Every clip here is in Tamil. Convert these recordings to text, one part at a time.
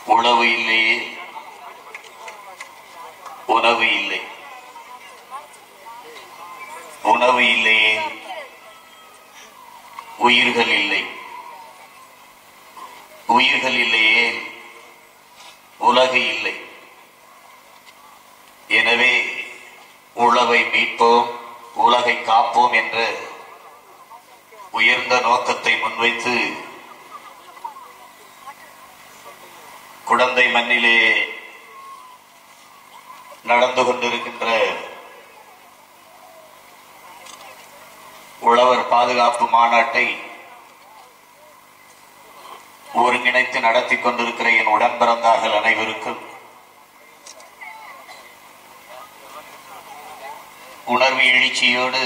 உணவு இல்லையே உணவு இல்லை உணவு இல்லையே உயிர்கள் இல்லை உயிர்கள் இல்லையே உலகு இல்லை எனவே உழவை மீட்போம் உலகை காப்போம் என்ற உயர்ந்த நோக்கத்தை முன்வைத்து குழந்தை மண்ணிலே நடந்து கொண்டிருக்கின்ற உழவர் பாதுகாப்பு மாநாட்டை ஒருங்கிணைத்து நடத்தி கொண்டிருக்கிற என் உடன்பிறந்தார்கள் அனைவருக்கும் உணர்வு எழுச்சியோடு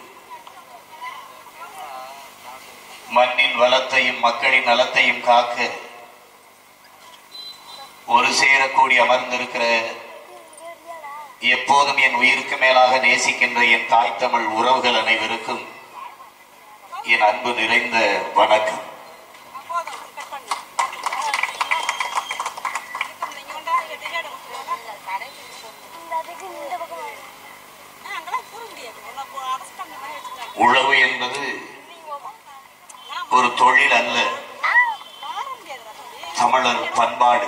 மண்ணின் வளத்தையும் மக்களின் நலத்தையும் காக்க ஒரு சேரக்கூடி அமர்ந்திருக்கிற எப்போதும் என் உயிருக்கு மேலாக நேசிக்கின்ற என் தாய் தமிழ் உறவுகள் அனைவருக்கும் என் அன்பு நிறைந்த வணக்கம் உழவு என்பது ஒரு தொழில் அல்ல தமிழர் பண்பாடு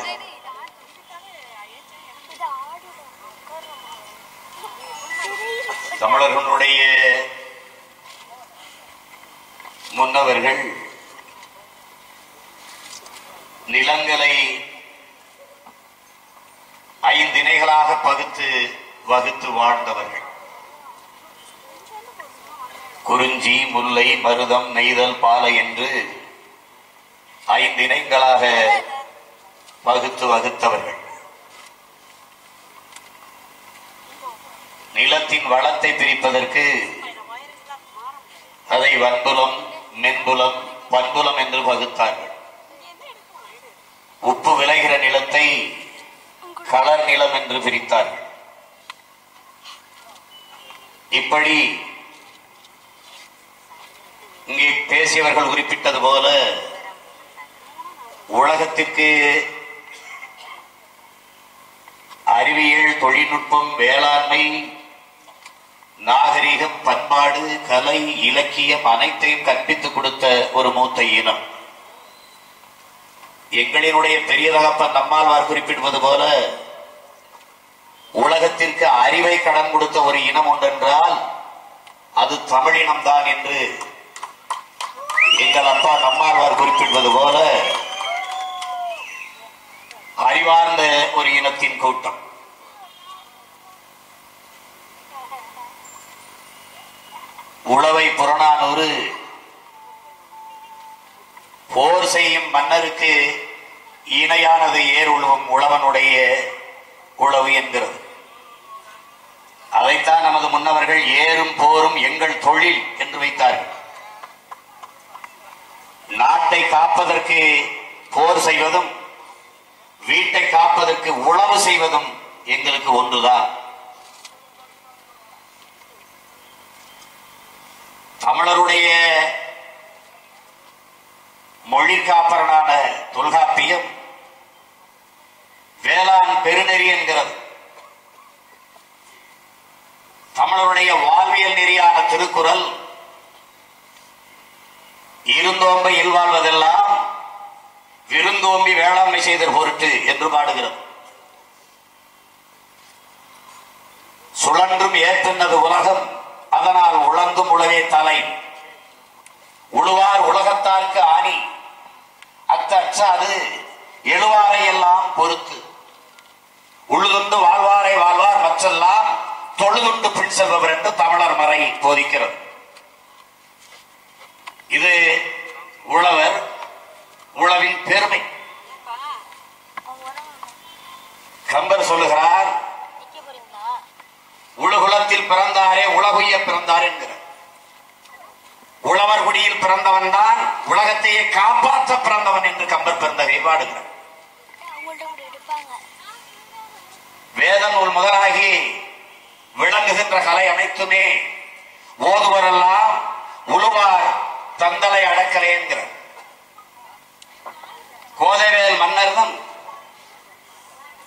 தமிழர்களுடைய முன்னவர்கள் நிலங்களை ஐந்திணைகளாக பகுத்து வகுத்து வாழ்ந்தவர்கள் குறிஞ்சி முல்லை மருதம் நெய்தல் பாலை என்று ஐந்திணைகளாக வகுத்து வகுத்தவர்கள் நிலத்தின் வளத்தை பிரிப்பதற்கு அதை வன்புலம் மென்புலம் பண்புலம் என்று வகுத்தார்கள் உப்பு விளைகிற நிலத்தை கலர் நிலம் என்று பிரித்தார்கள் இப்படி இங்கே பேசியவர்கள் குறிப்பிட்டது போல உலகத்திற்கு அறிவியல் தொழில்நுட்பம் வேளாண்மை நாகரிகம் பண்பாடு கலை இலக்கியம் அனைத்தையும் கற்பித்துக் கொடுத்த ஒரு மூத்த இனம் எங்களினுடைய பெரிய தகப்பன் நம்மாழ்வார் குறிப்பிடுவது போல உலகத்திற்கு அறிவை கடன் கொடுத்த ஒரு இனம் உண்டென்றால் அது தமிழினம்தான் என்று எங்கள் அப்பா நம்மாழ்வார் குறிப்பிடுவது போல அறிவார்ந்த ஒரு இனத்தின் கூட்டம் உழவை புறநானூறு போர் செய்யும் மன்னருக்கு இணையானது ஏர் உழுவும் உழவனுடைய உழவு என்கிறது அதைத்தான் நமது முன்னவர்கள் ஏறும் போரும் எங்கள் தொழில் என்று வைத்தார்கள் நாட்டை காப்பதற்கு போர் செய்வதும் வீட்டை காப்பதற்கு உழவு செய்வதும் எங்களுக்கு ஒன்றுதான் தமிழருடைய மொழி காப்பரனான தொல்காப்பியம் வேளாண் பெருநெறி என்கிறது தமிழருடைய வாழ்வியல் நெறியான திருக்குறள் இருந்தோம்ப இல்வாழ்வதெல்லாம் விருந்தோம்பி வேளாண்மை செய்தர் பொருட்டு என்று பாடுகிறது சுழன்றும் ஏற்றுன்னது உலகம் அதனால் உழந்தும் உழவே தலை உழுவார் உலகத்தார்க்கு ஆணி அத்து அச்சாது எழுவாரை எல்லாம் பொறுத்து உழுதுண்டு வாழ்வாரை வாழ்வார் மற்றெல்லாம் தொழுதுண்டு பின் செல்பவர் என்று தமிழர் மறை போதிக்கிறது இது உழவர் உழவின் பெருமை கம்பர் சொல்லுகிறார் உலகுலத்தில் பிறந்தாரே உலகுய பிறந்தார் என்கிறார் உழவர் குடியில் பிறந்தவன் தான் உலகத்தையே காப்பாற்ற பிறந்தவன் என்று கம்பர் பிறந்தகை பாடுகிறார் வேத நூல் முதலாகி விளங்குகின்ற கலை அனைத்துமே ஓதுவரெல்லாம் உழுவார் தந்தலை அடக்கலே என்கிறார் கோதைவேல் மன்னர்தம்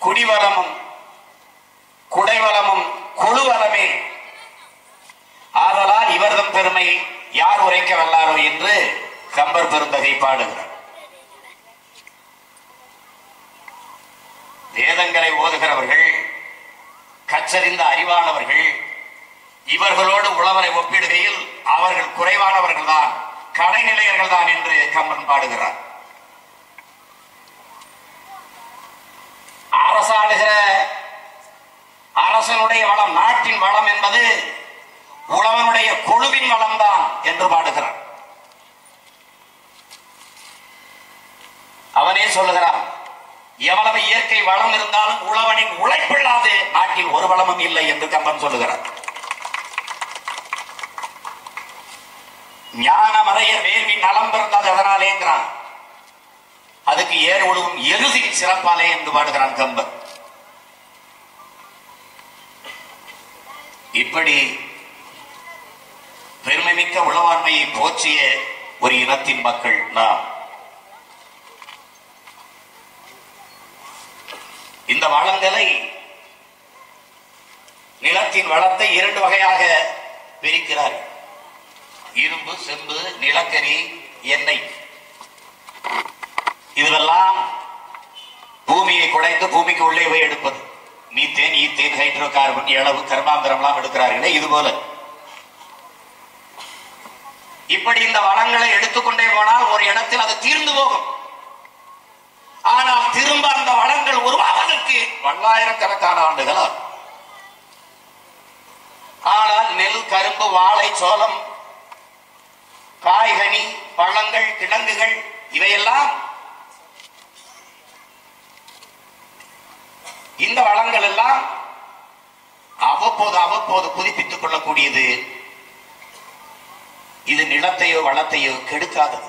குடிவளமும் குடைவளமும் குழுவளமே ஆதலால் இவர்தம் பெருமை யார் உரைக்க வல்லாரோ என்று கம்பர் பெருந்தகை பாடுகிறார் வேதங்களை ஓதுகிறவர்கள் கற்றறிந்த அறிவானவர்கள் இவர்களோடு உழவரை ஒப்பிடுகையில் அவர்கள் குறைவானவர்கள் தான் கடைநிலையர்கள் தான் என்று கம்பன் பாடுகிறார் அரசாளுகிற அரசனுடைய வளம் நாட்டின் வளம் என்பது உழவனுடைய குழுவின் வளம்தான் என்று பாடுகிறார் அவனே சொல்லுகிறான் எவ்வளவு இயற்கை வளம் இருந்தாலும் உழவனின் உழைப்பில்லாது நாட்டில் ஒரு வளமும் இல்லை என்று கம்பன் சொல்லுகிறார் ஞானமறைய வேள்வி நலம் பிறந்தது அதனாலேங்கிறான் அதுக்கு ஏர் ஒழுகும் எருதின் சிறப்பாலே என்று பாடுகிறான் கம்பன் இப்படி பெருமைமிக்க உளவாண்மையை போற்றிய ஒரு இனத்தின் மக்கள் நாம் இந்த வளங்களை நிலத்தின் வளத்தை இரண்டு வகையாக பிரிக்கிறார் இரும்பு செம்பு நிலக்கரி எண்ணெய் இதுவெல்லாம் பூமியை குடைந்து பூமிக்கு உள்ளே போய் எடுப்பது மீத்தேன் ஈத்தேன் ஹைட்ரோ கார்பன் இளவு கர்மாந்திரம் எல்லாம் எடுக்கிறார்களே இது போல இப்படி இந்த வளங்களை எடுத்துக்கொண்டே போனால் ஒரு இடத்தில் அது தீர்ந்து போகும் ஆனால் திரும்ப அந்த வளங்கள் உருவாவதற்கு பல்லாயிரக்கணக்கான ஆண்டுகள் ஆகும். ஆனால் நெல் கரும்பு வாழை சோளம் காய்கனி பழங்கள் கிழங்குகள் இவையெல்லாம் இந்த வளங்கள் எல்லாம் அவ்வப்போது அவ்வப்போது புதுப்பித்துக் கொள்ளக்கூடியது இது நிலத்தையோ வளத்தையோ கெடுக்காதது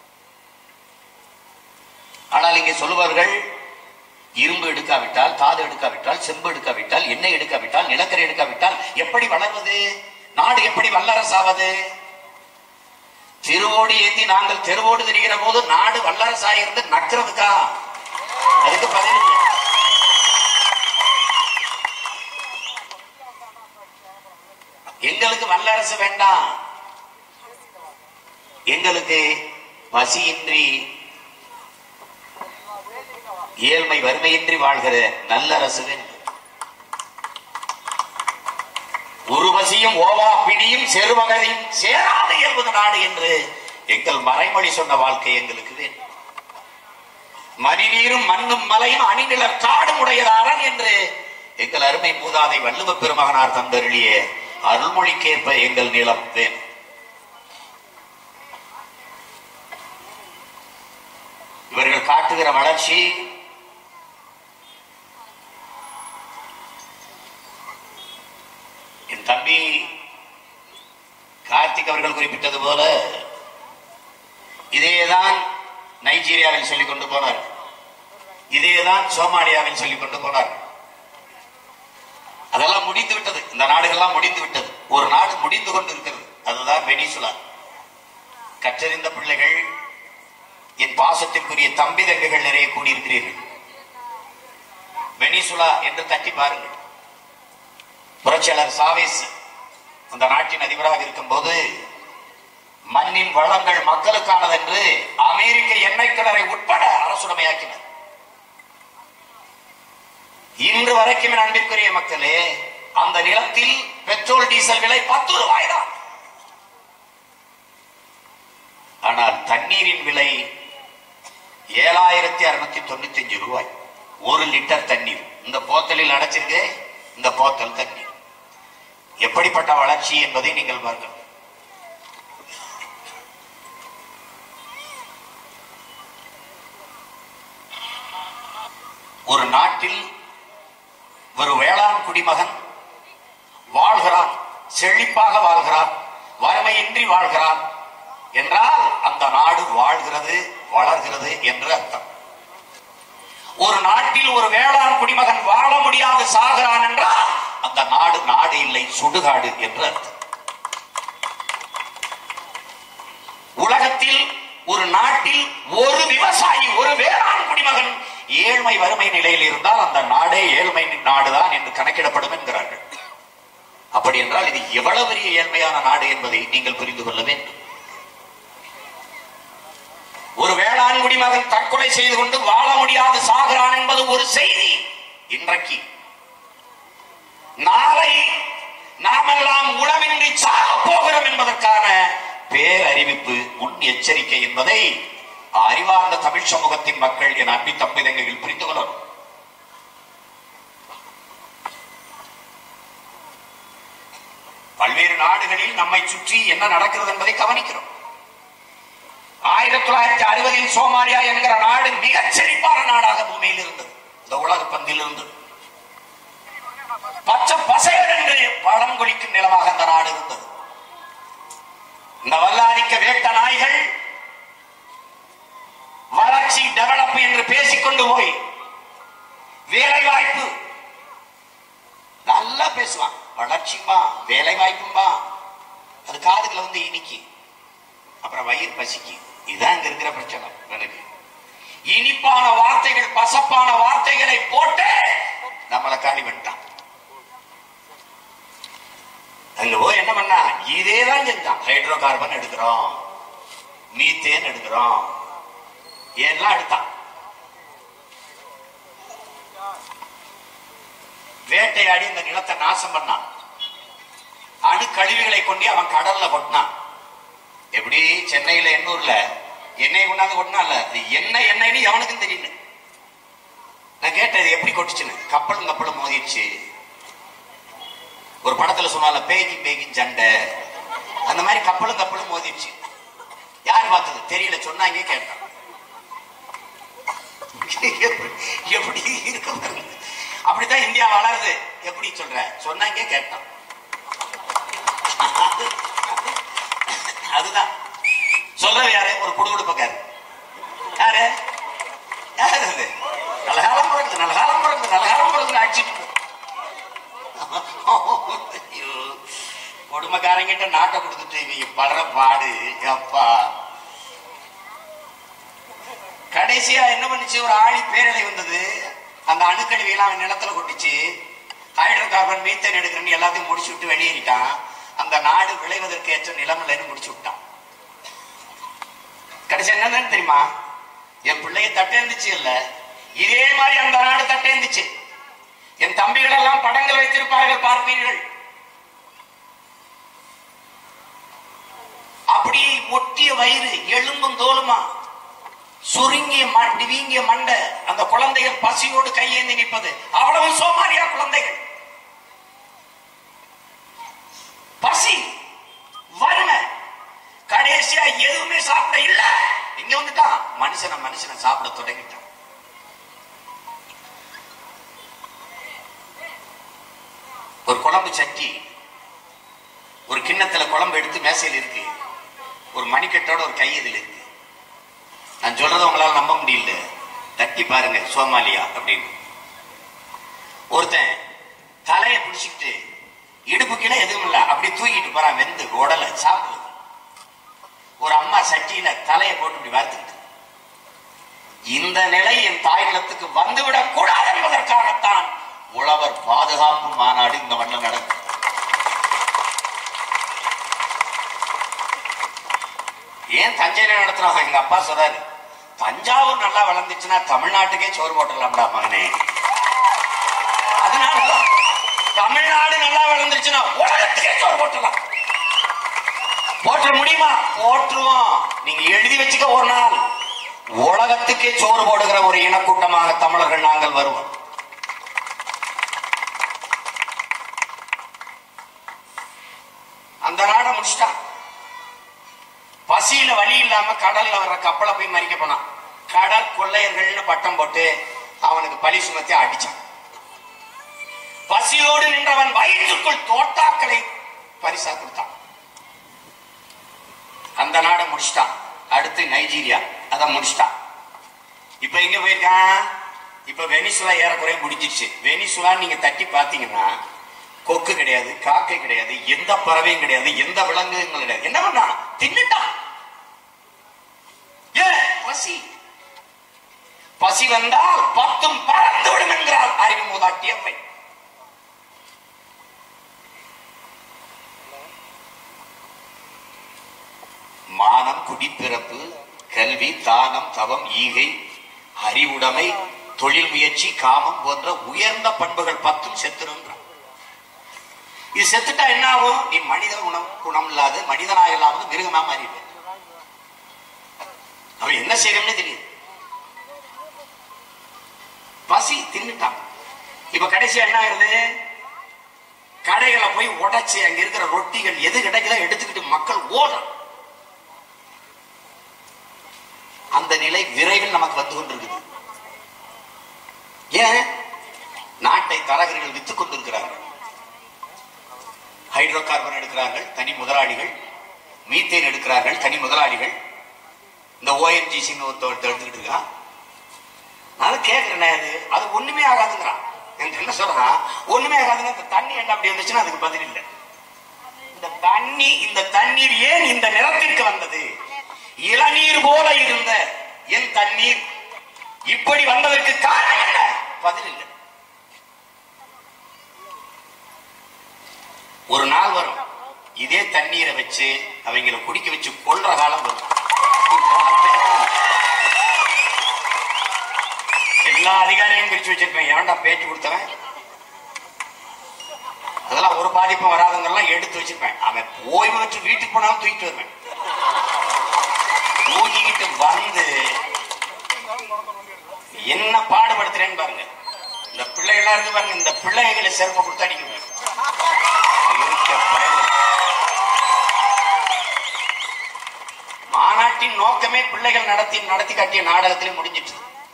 ஆனால் இங்கே சொல்லுவார்கள் இரும்பு எடுக்காவிட்டால் தாது எடுக்காவிட்டால் செம்பு எடுக்காவிட்டால் எண்ணெய் எடுக்காவிட்டால் நிலக்கரி எடுக்காவிட்டால் எப்படி வளர்வது நாடு எப்படி வல்லரசாவது திருவோடு ஏந்தி நாங்கள் தெருவோடு திரிகிற போது நாடு வல்லரசாயிருந்து நக்கிறதுக்கா அதுக்கு பதில் இல்லை. எங்களுக்கு வல்லரசு வேண்டாம் எங்களுக்கு பசியின்றி ஏழ்மை வறுமையின்றி வாழ்கிற நல்ல அரசு வேண்டும் உருவசியும் ஓவா பிடியும் செருவகதையும் சேராது என்பது நாடு என்று எங்கள் மறைமொழி சொன்ன வாழ்க்கை எங்களுக்கு வேண்டும் மணிநீரும் மண்ணும் மலையும் அணிநிலர் காடும் உடையதாரன் என்று எங்கள் அருமை மூதாதை வள்ளுவ பெருமகனார் தந்தருளிய அருள்மொழிக்கேற்ப எங்கள் நிலம் வேணும் இவர்கள் காட்டுகிற வளர்ச்சி என் தம்பி கார்த்திக் அவர்கள் குறிப்பிட்டது போல இதேதான் நைஜீரியாவில் சொல்லிக் கொண்டு போனார் இதேதான் சோமாலியாவில் சொல்லிக் கொண்டு போனார் அதெல்லாம் முடிந்து விட்டது இந்த நாடுகள்லாம் முடிந்து விட்டது ஒரு நாடு முடிந்து கொண்டு இருக்கிறது அதுதான் வெனிசுலா கற்றறிந்த பிள்ளைகள் என் பாசத்திற்குரிய தம்பி தங்கைகள் நிறைய கூடியிருக்கிறீர்கள் வெனிசுலா என்று தட்டி பாருங்கள் புரட்சியாளர் சாவேஸ் அந்த நாட்டின் அதிபராக இருக்கும்போது மண்ணின் வளங்கள் மக்களுக்கானது என்று அமெரிக்க எண்ணெய் கிணறை உட்பட அரசுடைமையாக்கினர் இன்று வரைக்கும் என் அன்பிற்குரிய மக்களே அந்த நிலத்தில் பெட்ரோல் டீசல் விலை பத்து ரூபாய் தான் ஆனால் தண்ணீரின் விலை ஏழாயிரத்தி அறுநூத்தி தொண்ணூத்தி அஞ்சு ரூபாய் ஒரு லிட்டர் தண்ணீர் இந்த போத்தலில் அடைச்சிருக்கு இந்த போத்தல் தண்ணீர் எப்படிப்பட்ட வளர்ச்சி என்பதை நீங்கள் பாருங்கள் ஒரு நாட்டில் ஒரு வேளாண் குடிமகன் வாழ்கிறான் செழிப்பாக வாழ்கிறான் வறுமையின்றி வாழ்கிறான் என்றால் அந்த நாடு வாழ்கிறது வளர்கிறது என்று அர்த்தம் ஒரு நாட்டில் ஒரு வேளாண் குடிமகன் வாழ முடியாது சாகிறான் என்றால் அந்த நாடு நாடு இல்லை சுடுகாடு என்று அர்த்தம் உலகத்தில் ஒரு நாட்டில் ஒரு விவசாயி ஒரு வேளாண் குடிமகன் ஏழு ஏழ்மை வறுமை நிலையில் இருந்தால் அந்த நாடே ஏழ்மை நாடுதான் என்று கணக்கிடப்படும் என்கிறார்கள் அப்படி என்றால் இது எவ்வளவு பெரிய ஏழ்மையான நாடு என்பதை நீங்கள் புரிந்து கொள்ள வேண்டும் ஒரு வேளாண் குடிமகன் தற்கொலை செய்து கொண்டு வாழ முடியாது சாகிறான் என்பது ஒரு செய்தி இன்றைக்கு நாளை நாமெல்லாம் உணவின்றி சாக போகிறோம் என்பதற்கான பேரறிவிப்பு முன் எச்சரிக்கை என்பதை அறிவார்ந்த தமிழ் சமூகத்தின் மக்கள் என் அன்பி தம்பிதங்கைகள் புரிந்து கொள்ளணும் பல்வேறு நாடுகளில் நம்மை சுற்றி என்ன நடக்கிறது என்பதை கவனிக்கிறோம் ஆயிரத்தி தொள்ளாயிரத்தி அறுபதில் சோமாலியா என்கிற நாடு மிகச் செழிப்பான நாடாக பூமியில் இருந்தது இந்த உலக பந்தில் இருந்தது பச்சை பசைகள் என்று பழம் கொளிக்கும் நிலமாக அந்த நாடு இருந்தது இந்த வல்லாதிக்க வேட்ட நாய்கள் வளர்ச்சி டெவலப் என்று பேசிக்கொண்டு போய் வேலை வாய்ப்பு நல்லா பேசுவான் வளர்ச்சிம்பா வேலை வாய்ப்பும்பா அது காதுகளை வந்து இனிக்கு அப்புறம் வயிறு பசிக்கு இதுதான் இங்க இருக்கிற பிரச்சனை எனக்கு இனிப்பான வார்த்தைகள் பசப்பான வார்த்தைகளை போட்டு நம்மளை காலி பண்ணிட்டான் அங்க போய் என்ன பண்ணா இதே தான் செஞ்சான் ஹைட்ரோ கார்பன் எடுக்கிறோம் மீத்தேன் எடுக்கிறோம் எல்லாம் எடுத்தான் வேட்டையாடி இந்த நிலத்தை நாசம் பண்ணான் அணு கழிவுகளை கொண்டு அவன் கடல்ல கொட்டினான் எப்படி சென்னையில எண்ணூர்ல எண்ணெய் கொண்டாந்து கொட்டினால அது என்ன எண்ணெய்னு எவனுக்கும் தெரியல நான் கேட்டது எப்படி கொட்டுச்சுன்னு கப்பலும் கப்பலும் மோதிடுச்சு ஒரு படத்துல சொன்னால பேகி பேகி சண்டை அந்த மாதிரி கப்பலும் கப்பலும் மோதிடுச்சு யார் பார்த்தது தெரியல சொன்னாங்க கேட்டான் எப்படி இருக்கு பாருங்க. அப்படித்தான் இந்தியா வளருது எப்படி சொல்ற சொன்னாங்க கேட்டான் அதுதான் சொல்றது யாரு ஒரு குடுகுடுப்பக்காரு யாரு யாரு அது நல்ல காலம் பிறகுது நல்ல காலம் பிறகுது நல்ல காலம் பிறகுது அடிச்சிட்டு ஐயோ, கொடுமைக்காரங்கிட்ட நாட்டை கொடுத்துட்டு இவங்க படுற பாடு அப்பா கடைசியா என்ன பண்ணுச்சு ஒரு ஆழி பேரலை வந்தது அந்த அணுக்கழிவை எல்லாம் அவன் நிலத்துல கொட்டுச்சு ஹைட்ரோ கார்பன் மீத்தேன் எடுக்கிறன்னு எல்லாத்தையும் முடிச்சு விட்டு வெளியேறிட்டான் அந்த நாடு விளைவதற்கு ஏற்ற நிலம் இல்லைன்னு முடிச்சு விட்டான் கடைசி என்னன்னு தெரியுமா என் பிள்ளைய தட்டேந்துச்சு இல்ல இதே மாதிரி அந்த நாடு தட்டேந்துச்சு என் தம்பிகள் எல்லாம் படங்கள் வைத்திருப்பார்கள் பார்ப்பீர்கள் அப்படி ஒட்டிய வயிறு எலும்பும் தோலுமா சுருங்கிய ம- இப்படி வீங்கிய மண்டை அந்த குழந்தைகள் பசியோடு கையேந்தி நிற்பது அவ்வளவு சோமாரியா குழந்தைகள் பசி வறுமை கடைசியா எதுவுமே சாப்பிட இல்ல இங்க வந்துட்டான் மனுஷனை மனுஷனை சாப்பிட தொடங்கிட்டான் ஒரு குழம்பு சட்டி ஒரு கிண்ணத்துல குழம்பு எடுத்து மேசையில் இருக்கு ஒரு மணிக்கட்டோட ஒரு கை இதில் இருக்கு நான் சொல்றத உங்களால நம்ப முடியல தட்டி பாருங்க சோமாலியா அப்படின்னு ஒருத்தன் தலையை பிடிச்சிக்கிட்டு இடுப்பு கீழே எதுவும் இல்ல அப்படி தூக்கிட்டு போறான் வெந்து உடலை சாப்பிடுது ஒரு அம்மா சட்டியில தலையை போட்டு இப்படி வறுத்துக்கிட்டு இந்த நிலை என் தாய் நிலத்துக்கு வந்துவிடக் கூடாது என்பதற்காகத்தான் உழவர் பாதுகாப்பு மாநாடு இந்த மண்ணில் நடக்கும் ஏன் தஞ்சையில நடத்துறாங்க எங்க அப்பா சொல்றாரு தஞ்சாவூர் நல்லா வளர்ந்துச்சுன்னா தமிழ்நாட்டுக்கே சோறு போட்டுடலாம்டா மகனே அதனால தமிழ்நாடு நல்லா வளர்ந்துருச்சுன்னா உலகத்துக்கே சோறு போட்டுடலாம் போற்ற முடியுமா போற்றுவோம் நீங்க எழுதி வச்சுக்க ஒரு நாள் உலகத்துக்கே சோறு போடுகிற ஒரு இனக்கூட்டமாக தமிழர்கள் நாங்கள் வருவோம் அந்த நாடை முடிச்சிட்டான் பசியில வழி இல்லாம கடல்ல வர்ற கப்பலை போய் மறிக்க போனான் கடற் கொள்ளையர்கள்னு பட்டம் போட்டு அவனுக்கு பழி சுமத்தி அடிச்சான் பசியோடு நின்றவன் வயிற்றுக்குள் தோட்டாக்களை பரிசா கொடுத்தான் அந்த நாடை முடிச்சிட்டான் அடுத்து நைஜீரியா அதை முடிச்சிட்டான் இப்ப எங்க போயிருக்கான் இப்ப வெனிசுலா ஏறக்குறைய முடிஞ்சிருச்சு வெனிசுலா நீங்க தட்டி பாத்தீங்கன்னா கொக்கு கிடையாது காக்கை கிடையாது எந்த பறவையும் கிடையாது எந்த விலங்குகளும் கிடையாது என்ன பண்ணா தின்னுட்டான் ஏன் பசி பசி வந்தால் பத்தும் பறந்து விடும் என்கிறார் அறிவு மூதாட்டி அம்மை மானம் குடிப்பிறப்பு கல்வி தானம் தவம் ஈகை அறிவுடைமை தொழில் முயற்சி காமம் போன்ற உயர்ந்த பண்புகள் பத்தும் செத்துருன்றான் இது செத்துட்டா என்ன ஆகும் நீ மனித குணம் குணம் இல்லாத மனிதனாக இல்லாமல் மிருகமா மாறிடுவேன் அவன் என்ன செய்யணும்னு தெரியுது பசி தின்னுட்டான் இப்ப கடைசியா என்ன ஆகுது கடைகளை போய் உடைச்சு அங்க இருக்கிற ரொட்டிகள் எது கிடைக்குதோ எடுத்துக்கிட்டு மக்கள் ஓடுறான் அந்த நிலை விரைவில் நமக்கு வந்து கொண்டிருக்குது ஏன் நாட்டை தரகர்கள் வித்துக் கொண்டிருக்கிறார்கள் ஹைட்ரோ கார்பன் எடுக்கிறார்கள் தனி முதலாளிகள் மீத்தேன் எடுக்கிறார்கள் தனி முதலாளிகள் இந்த ஓஎன்ஜிசின்னு ஒருத்தர் எடுத்துக்கிட்டு இருக்கான் நான் கேட்கிறேன் அது அது ஒண்ணுமே ஆகாதுங்கிறான் எனக்கு என்ன சொல்றான் ஒண்ணுமே ஆகாதுங்க இந்த தண்ணி என்ன அப்படி வந்துச்சுன்னா அதுக்கு பதில் இல்லை இந்த தண்ணி இந்த தண்ணீர் ஏன் இந்த நிறத்திற்கு வந்தது இளநீர் போல இருந்த என் தண்ணீர் இப்படி வந்ததற்கு காரணம் என்ன பதில் இல்லை ஒரு நாள் வரும் இதே தண்ணீரை வச்சு அவங்களை குடிக்க வச்சு கொல்ற காலம் வரும் எல்லா அதிகாரியும் பிரிச்சு வச்சிருப்பேன் ஏன்டா பேச்சு கொடுத்தவன் அதெல்லாம் ஒரு பாதிப்பும் வராதவங்கெல்லாம் எடுத்து வச்சிருப்பேன் அவன் ஓய்வு வச்சு வீட்டுக்கு போனாலும் தூக்கிட்டு வருவேன் தூக்கிக்கிட்டு வந்து என்ன பாடுபடுத்துறேன்னு பாருங்க இந்த பிள்ளைகளா இருந்து பாருங்க இந்த பிள்ளைகளை செருப்பு கொடுத்து அடிக்க முடியும் இருக்க பயவு. மாநாட்டின் நோக்கமே பிள்ளைகள் நடத்தி நடத்தி காட்டிய நாடகத்திலே முடிஞ்சிட்டு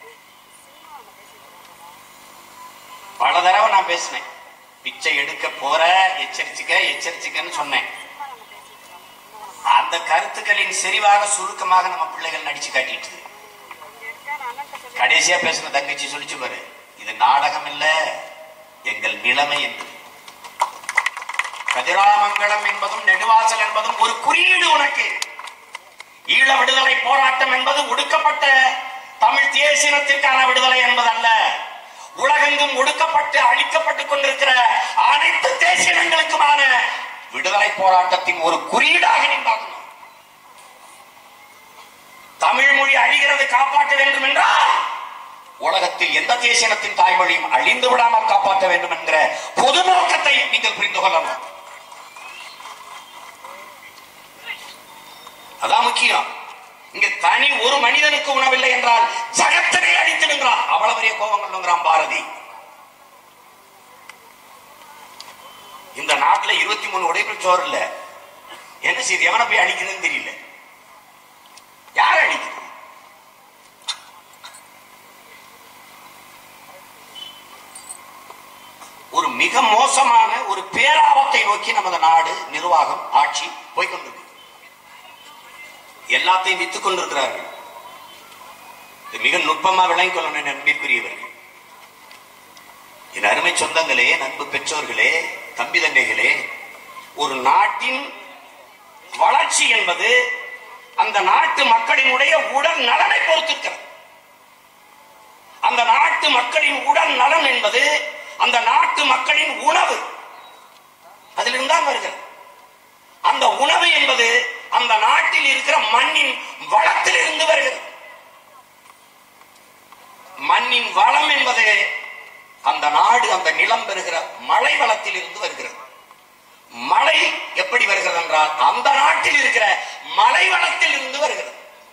பல தடவை நான் பேசினேன் பிச்சை எடுக்க போற எச்சரிச்சுக்க எச்சரிச்சுக்கன்னு சொன்னேன் அந்த கருத்துக்களின் செறிவாக சுருக்கமாக நம்ம பிள்ளைகள் நடிச்சு காட்டிட்டு கடைசியா பேசின தங்கச்சி சொல்லிச்சு பாரு இது நாடகம் இல்ல எங்கள் நிலைமை என்று கதிராமங்கலம் என்பதும் நெடுவாசல் என்பதும் ஒரு குறியீடு உனக்கு ஈழ விடுதலை போராட்டம் என்பது ஒடுக்கப்பட்ட தமிழ் தேசினத்திற்கான விடுதலை என்பதல்ல உலகெங்கும் ஒடுக்கப்பட்டு அழிக்கப்பட்டுக் கொண்டிருக்கிற அனைத்து தேசியங்களுக்குமான விடுதலை போராட்டத்தின் ஒரு குறியீடாக நீ பார்க்கணும் தமிழ் மொழி அழிகிறது காப்பாற்ற வேண்டும் என்றால் உலகத்தில் எந்த தேசியனத்தின் தாய்மொழியும் அழிந்து விடாமல் காப்பாற்ற வேண்டும் என்கிற பொது நோக்கத்தை நீங்கள் புரிந்து கொள்ளணும் அதான் முக்கியம் இங்க தனி ஒரு மனிதனுக்கு உணவில்லை என்றால் ஜகத்தினை அடித்திடுங்கிறான் அவ்வளவு பெரிய கோபம் கொண்டுங்கிறான் பாரதி இந்த நாட்டுல இருபத்தி மூணு உடைப்பில் சோறு இல்ல என்ன செய்து எவனை போய் அடிக்குதுன்னு தெரியல யார் அடிக்குது ஒரு மிக மோசமான ஒரு பேராபத்தை நோக்கி நமது நாடு நிர்வாகம் ஆட்சி போய்கொண்டிருக்கு எல்லாத்தையும் வித்துக் கொண்டிருக்கிறார்கள் இது மிக நுட்பமா விளங்கிக் கொள்ளணும் நம்பிக்குரியவர்கள் என் அருமை சொந்தங்களே நண்பு பெற்றோர்களே தம்பி தங்கைகளே ஒரு நாட்டின் வளர்ச்சி என்பது அந்த நாட்டு மக்களினுடைய உடல் நலனை பொறுத்திருக்கிறது அந்த நாட்டு மக்களின் உடல் நலம் என்பது அந்த நாட்டு மக்களின் உணவு அதிலிருந்து தான் வருகிறது அந்த உணவு என்பது அந்த நாட்டில் இருக்கிற மண்ணின் வளத்தில் இருந்து வருகிறது மண்ணின் வளம் என்பது அந்த நாடு அந்த நிலம் பெறுகிற மழை வளத்தில் இருந்து வருகிறது மழை எப்படி வருகிறது என்றால் அந்த நாட்டில் இருக்கிற மலை வளத்தில் இருந்து வருகிறது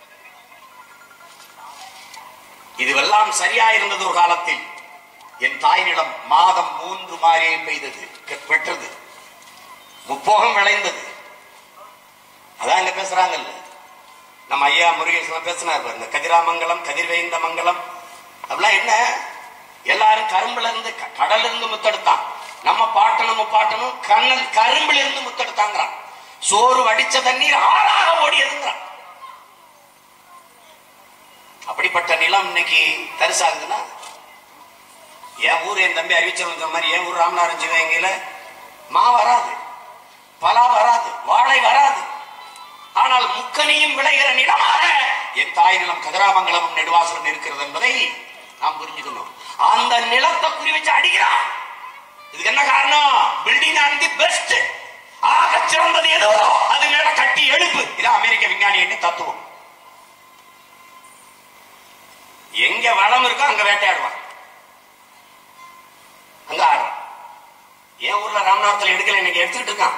இதுவெல்லாம் சரியா இருந்தது ஒரு காலத்தில் என் தாய் நிலம் மாதம் மூன்று மாறியை பெய்தது பெற்றது முப்போகம் விளைந்தது அதான் இங்க பேசுறாங்கல்ல நம்ம ஐயா முருகேசன் பேசினார் பாருங்க கதிராமங்கலம் கதிர்வேந்த மங்கலம் அப்படிலாம் என்ன எல்லாரும் கரும்புல இருந்து க- கடல்ல இருந்து முத்தெடுத்தான் நம்ம பாட்டனும் முப்பாட்டனும் கண்ணன் கரும்புல இருந்து முத்தெடுத்தாங்கிறான் சோறு வடிச்ச தண்ணீர் ஆறாக ஓடியதுங்கிறான் அப்படிப்பட்ட நிலம் இன்னைக்கு தரிசாகுதுன்னா என் ஊர் என் தம்பி அறிவிச்சவங்க மாதிரி என் ஊர் ராமநாதன் சிவகங்கையில மா வராது பலா வராது வாழை வராது ஆனால் முக்கனியும் விளைகிற நிலமாக என் தாய் நிலம் கதிராமங்கலமும் நெடுவாசலும் இருக்கிறது என்பதை நாம் புரிஞ்சுக்கணும் அந்த நிலத்தை குறி வச்சு அடிக்கிறான் இதுக்கு என்ன காரணம் பில்டிங் ஆன் தி பெஸ்ட் ஆக சிறந்தது எதுவோ அது மேல கட்டி எழுப்பு இது அமெரிக்க விஞ்ஞானி என்ன தத்துவம் எங்க வளம் இருக்கோ அங்க வேட்டையாடுவான் அங்க ஆடுறான் என் ஊர்ல ராமநாதத்துல எடுக்கல இன்னைக்கு எடுத்துக்கிட்டு இருக்கான்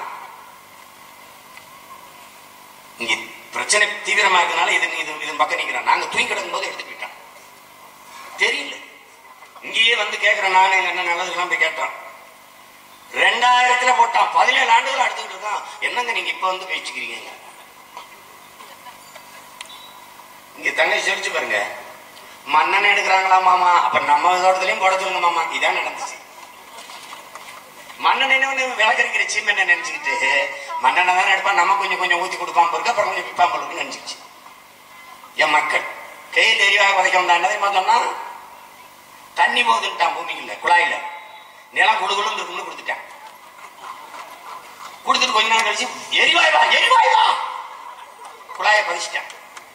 இங்க பிரச்சனை தீவிரமா இருக்கனால இது இது இதன் பக்கம் நிக்கிறான் நாங்க தூங்கி கிடக்கும் போது எடுத்துட்டு போயிட்டான் தெரியல இங்கேயே வந்து கேட்கிறேன் நானு எங்க அண்ணன் நல்லதுக்கெல்லாம் போய் கேட்டான் ரெண்டாயிரத்துல போட்டான் பதினேழு ஆண்டுகள் அடுத்துக்கிட்டு இருக்கான் என்னங்க நீங்க இப்ப வந்து பேச்சுக்கிறீங்க இங்க தங்கச்சி சொல்லிச்சு பாருங்க மண்ணெண்ணெய் எடுக்கிறாங்களா மாமா அப்ப நம்ம தோட்டத்திலையும் போட சொல்லுங்க மாமா இதான் நடந்துச்சு மண்ணெண்ணெய் ஒண்ணு விளக்கறிக்கிற சீமெண்ணெய் நினைச்சுக்கிட்டு மண்ணெண்ணெய் தானே எடுப்பான் நம்ம கொஞ்சம் கொஞ்சம் ஊத்தி கொடுப்பான் பொருள் அப்புறம் கொஞ்சம் விற்பான் பொருள் நினைச்சுக்கிச்சு என் மக்கள் கை தெரியவாக உதைக்க வந்தான் என்ன சொன்னா தண்ணி போகுதுன்ட்டான் பூமிக்குள்ள குழாயில நிலம் குடுகுடும் இருக்குன்னு கொடுத்துட்டான் கொடுத்துட்டு கொஞ்ச நேரம் கழிச்சு எரிவாய் வா எரிவாய் வா குழாயை பதிச்சிட்டான்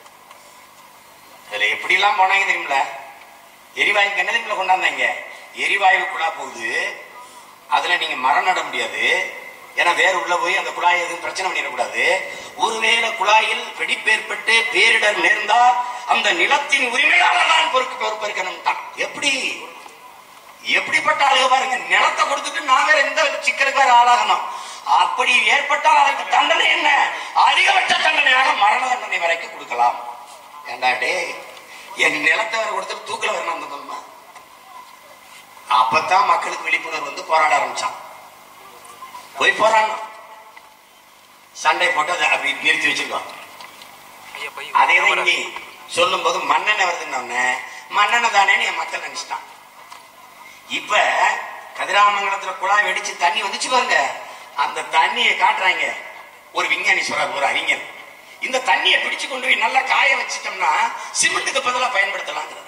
அதுல எப்படி எல்லாம் போனாங்க தெரியுமில எரிவாயுக்கு என்ன தெரியுமில கொண்டாந்தாங்க எரிவாயு குழா போகுது அதுல நீங்க மரம் நட முடியாது ஏன்னா வேற உள்ள போய் அந்த குழாய் எதுவும் பிரச்சனை பண்ணிடக்கூடாது ஒருவேளை குழாயில் வெடிப்பு ஏற்பட்டு பேரிடர் நேர்ந்தால் அந்த நிலத்தின் உரிமையாளர் தான் பொறுப்பு பொறுப்பேற்கணும்ட்டான் எப்படி எப்படிப்பட்ட ஆளுக பாருங்க நிலத்தை கொடுத்துட்டு நாங்க எந்த சிக்கலுக்கு வேற ஆளாகணும் அப்படி ஏற்பட்டால் அதற்கு தண்டனை என்ன அதிகபட்ச தண்டனையாக மரண தண்டனை வரைக்கும் கொடுக்கலாம் ஏண்டா டேய் என் நிலத்தை வேற கொடுத்துட்டு தூக்கில வரணும் அந்த தம்மா அப்பதான் மக்களுக்கு விழிப்புணர்வு வந்து போராட ஆரம்பிச்சான் போய் போராடணும் சண்டை போட்டு அதை அப்படி நிறுத்தி வச்சிருக்கோம் அதே தான் இங்கே சொல்லும் போது மண்ணெண்ணெய் வருதுன்னு மண்ணெண்ணெய் தானேன்னு என் மக்கள் நினைச்சிட்டான் இப்ப கதிராமங்கலத்துல குழாய் வெடிச்சு தண்ணி வந்துச்சு பாருங்க அந்த தண்ணியை காட்டுறாங்க ஒரு விஞ்ஞானி சொல்றாரு ஒரு அறிஞர் இந்த தண்ணியை பிடிச்சு கொண்டு போய் நல்லா காய வச்சிட்டோம்னா சிமெண்ட்டுக்கு பதிலா பயன்படுத்தலாங்கிறது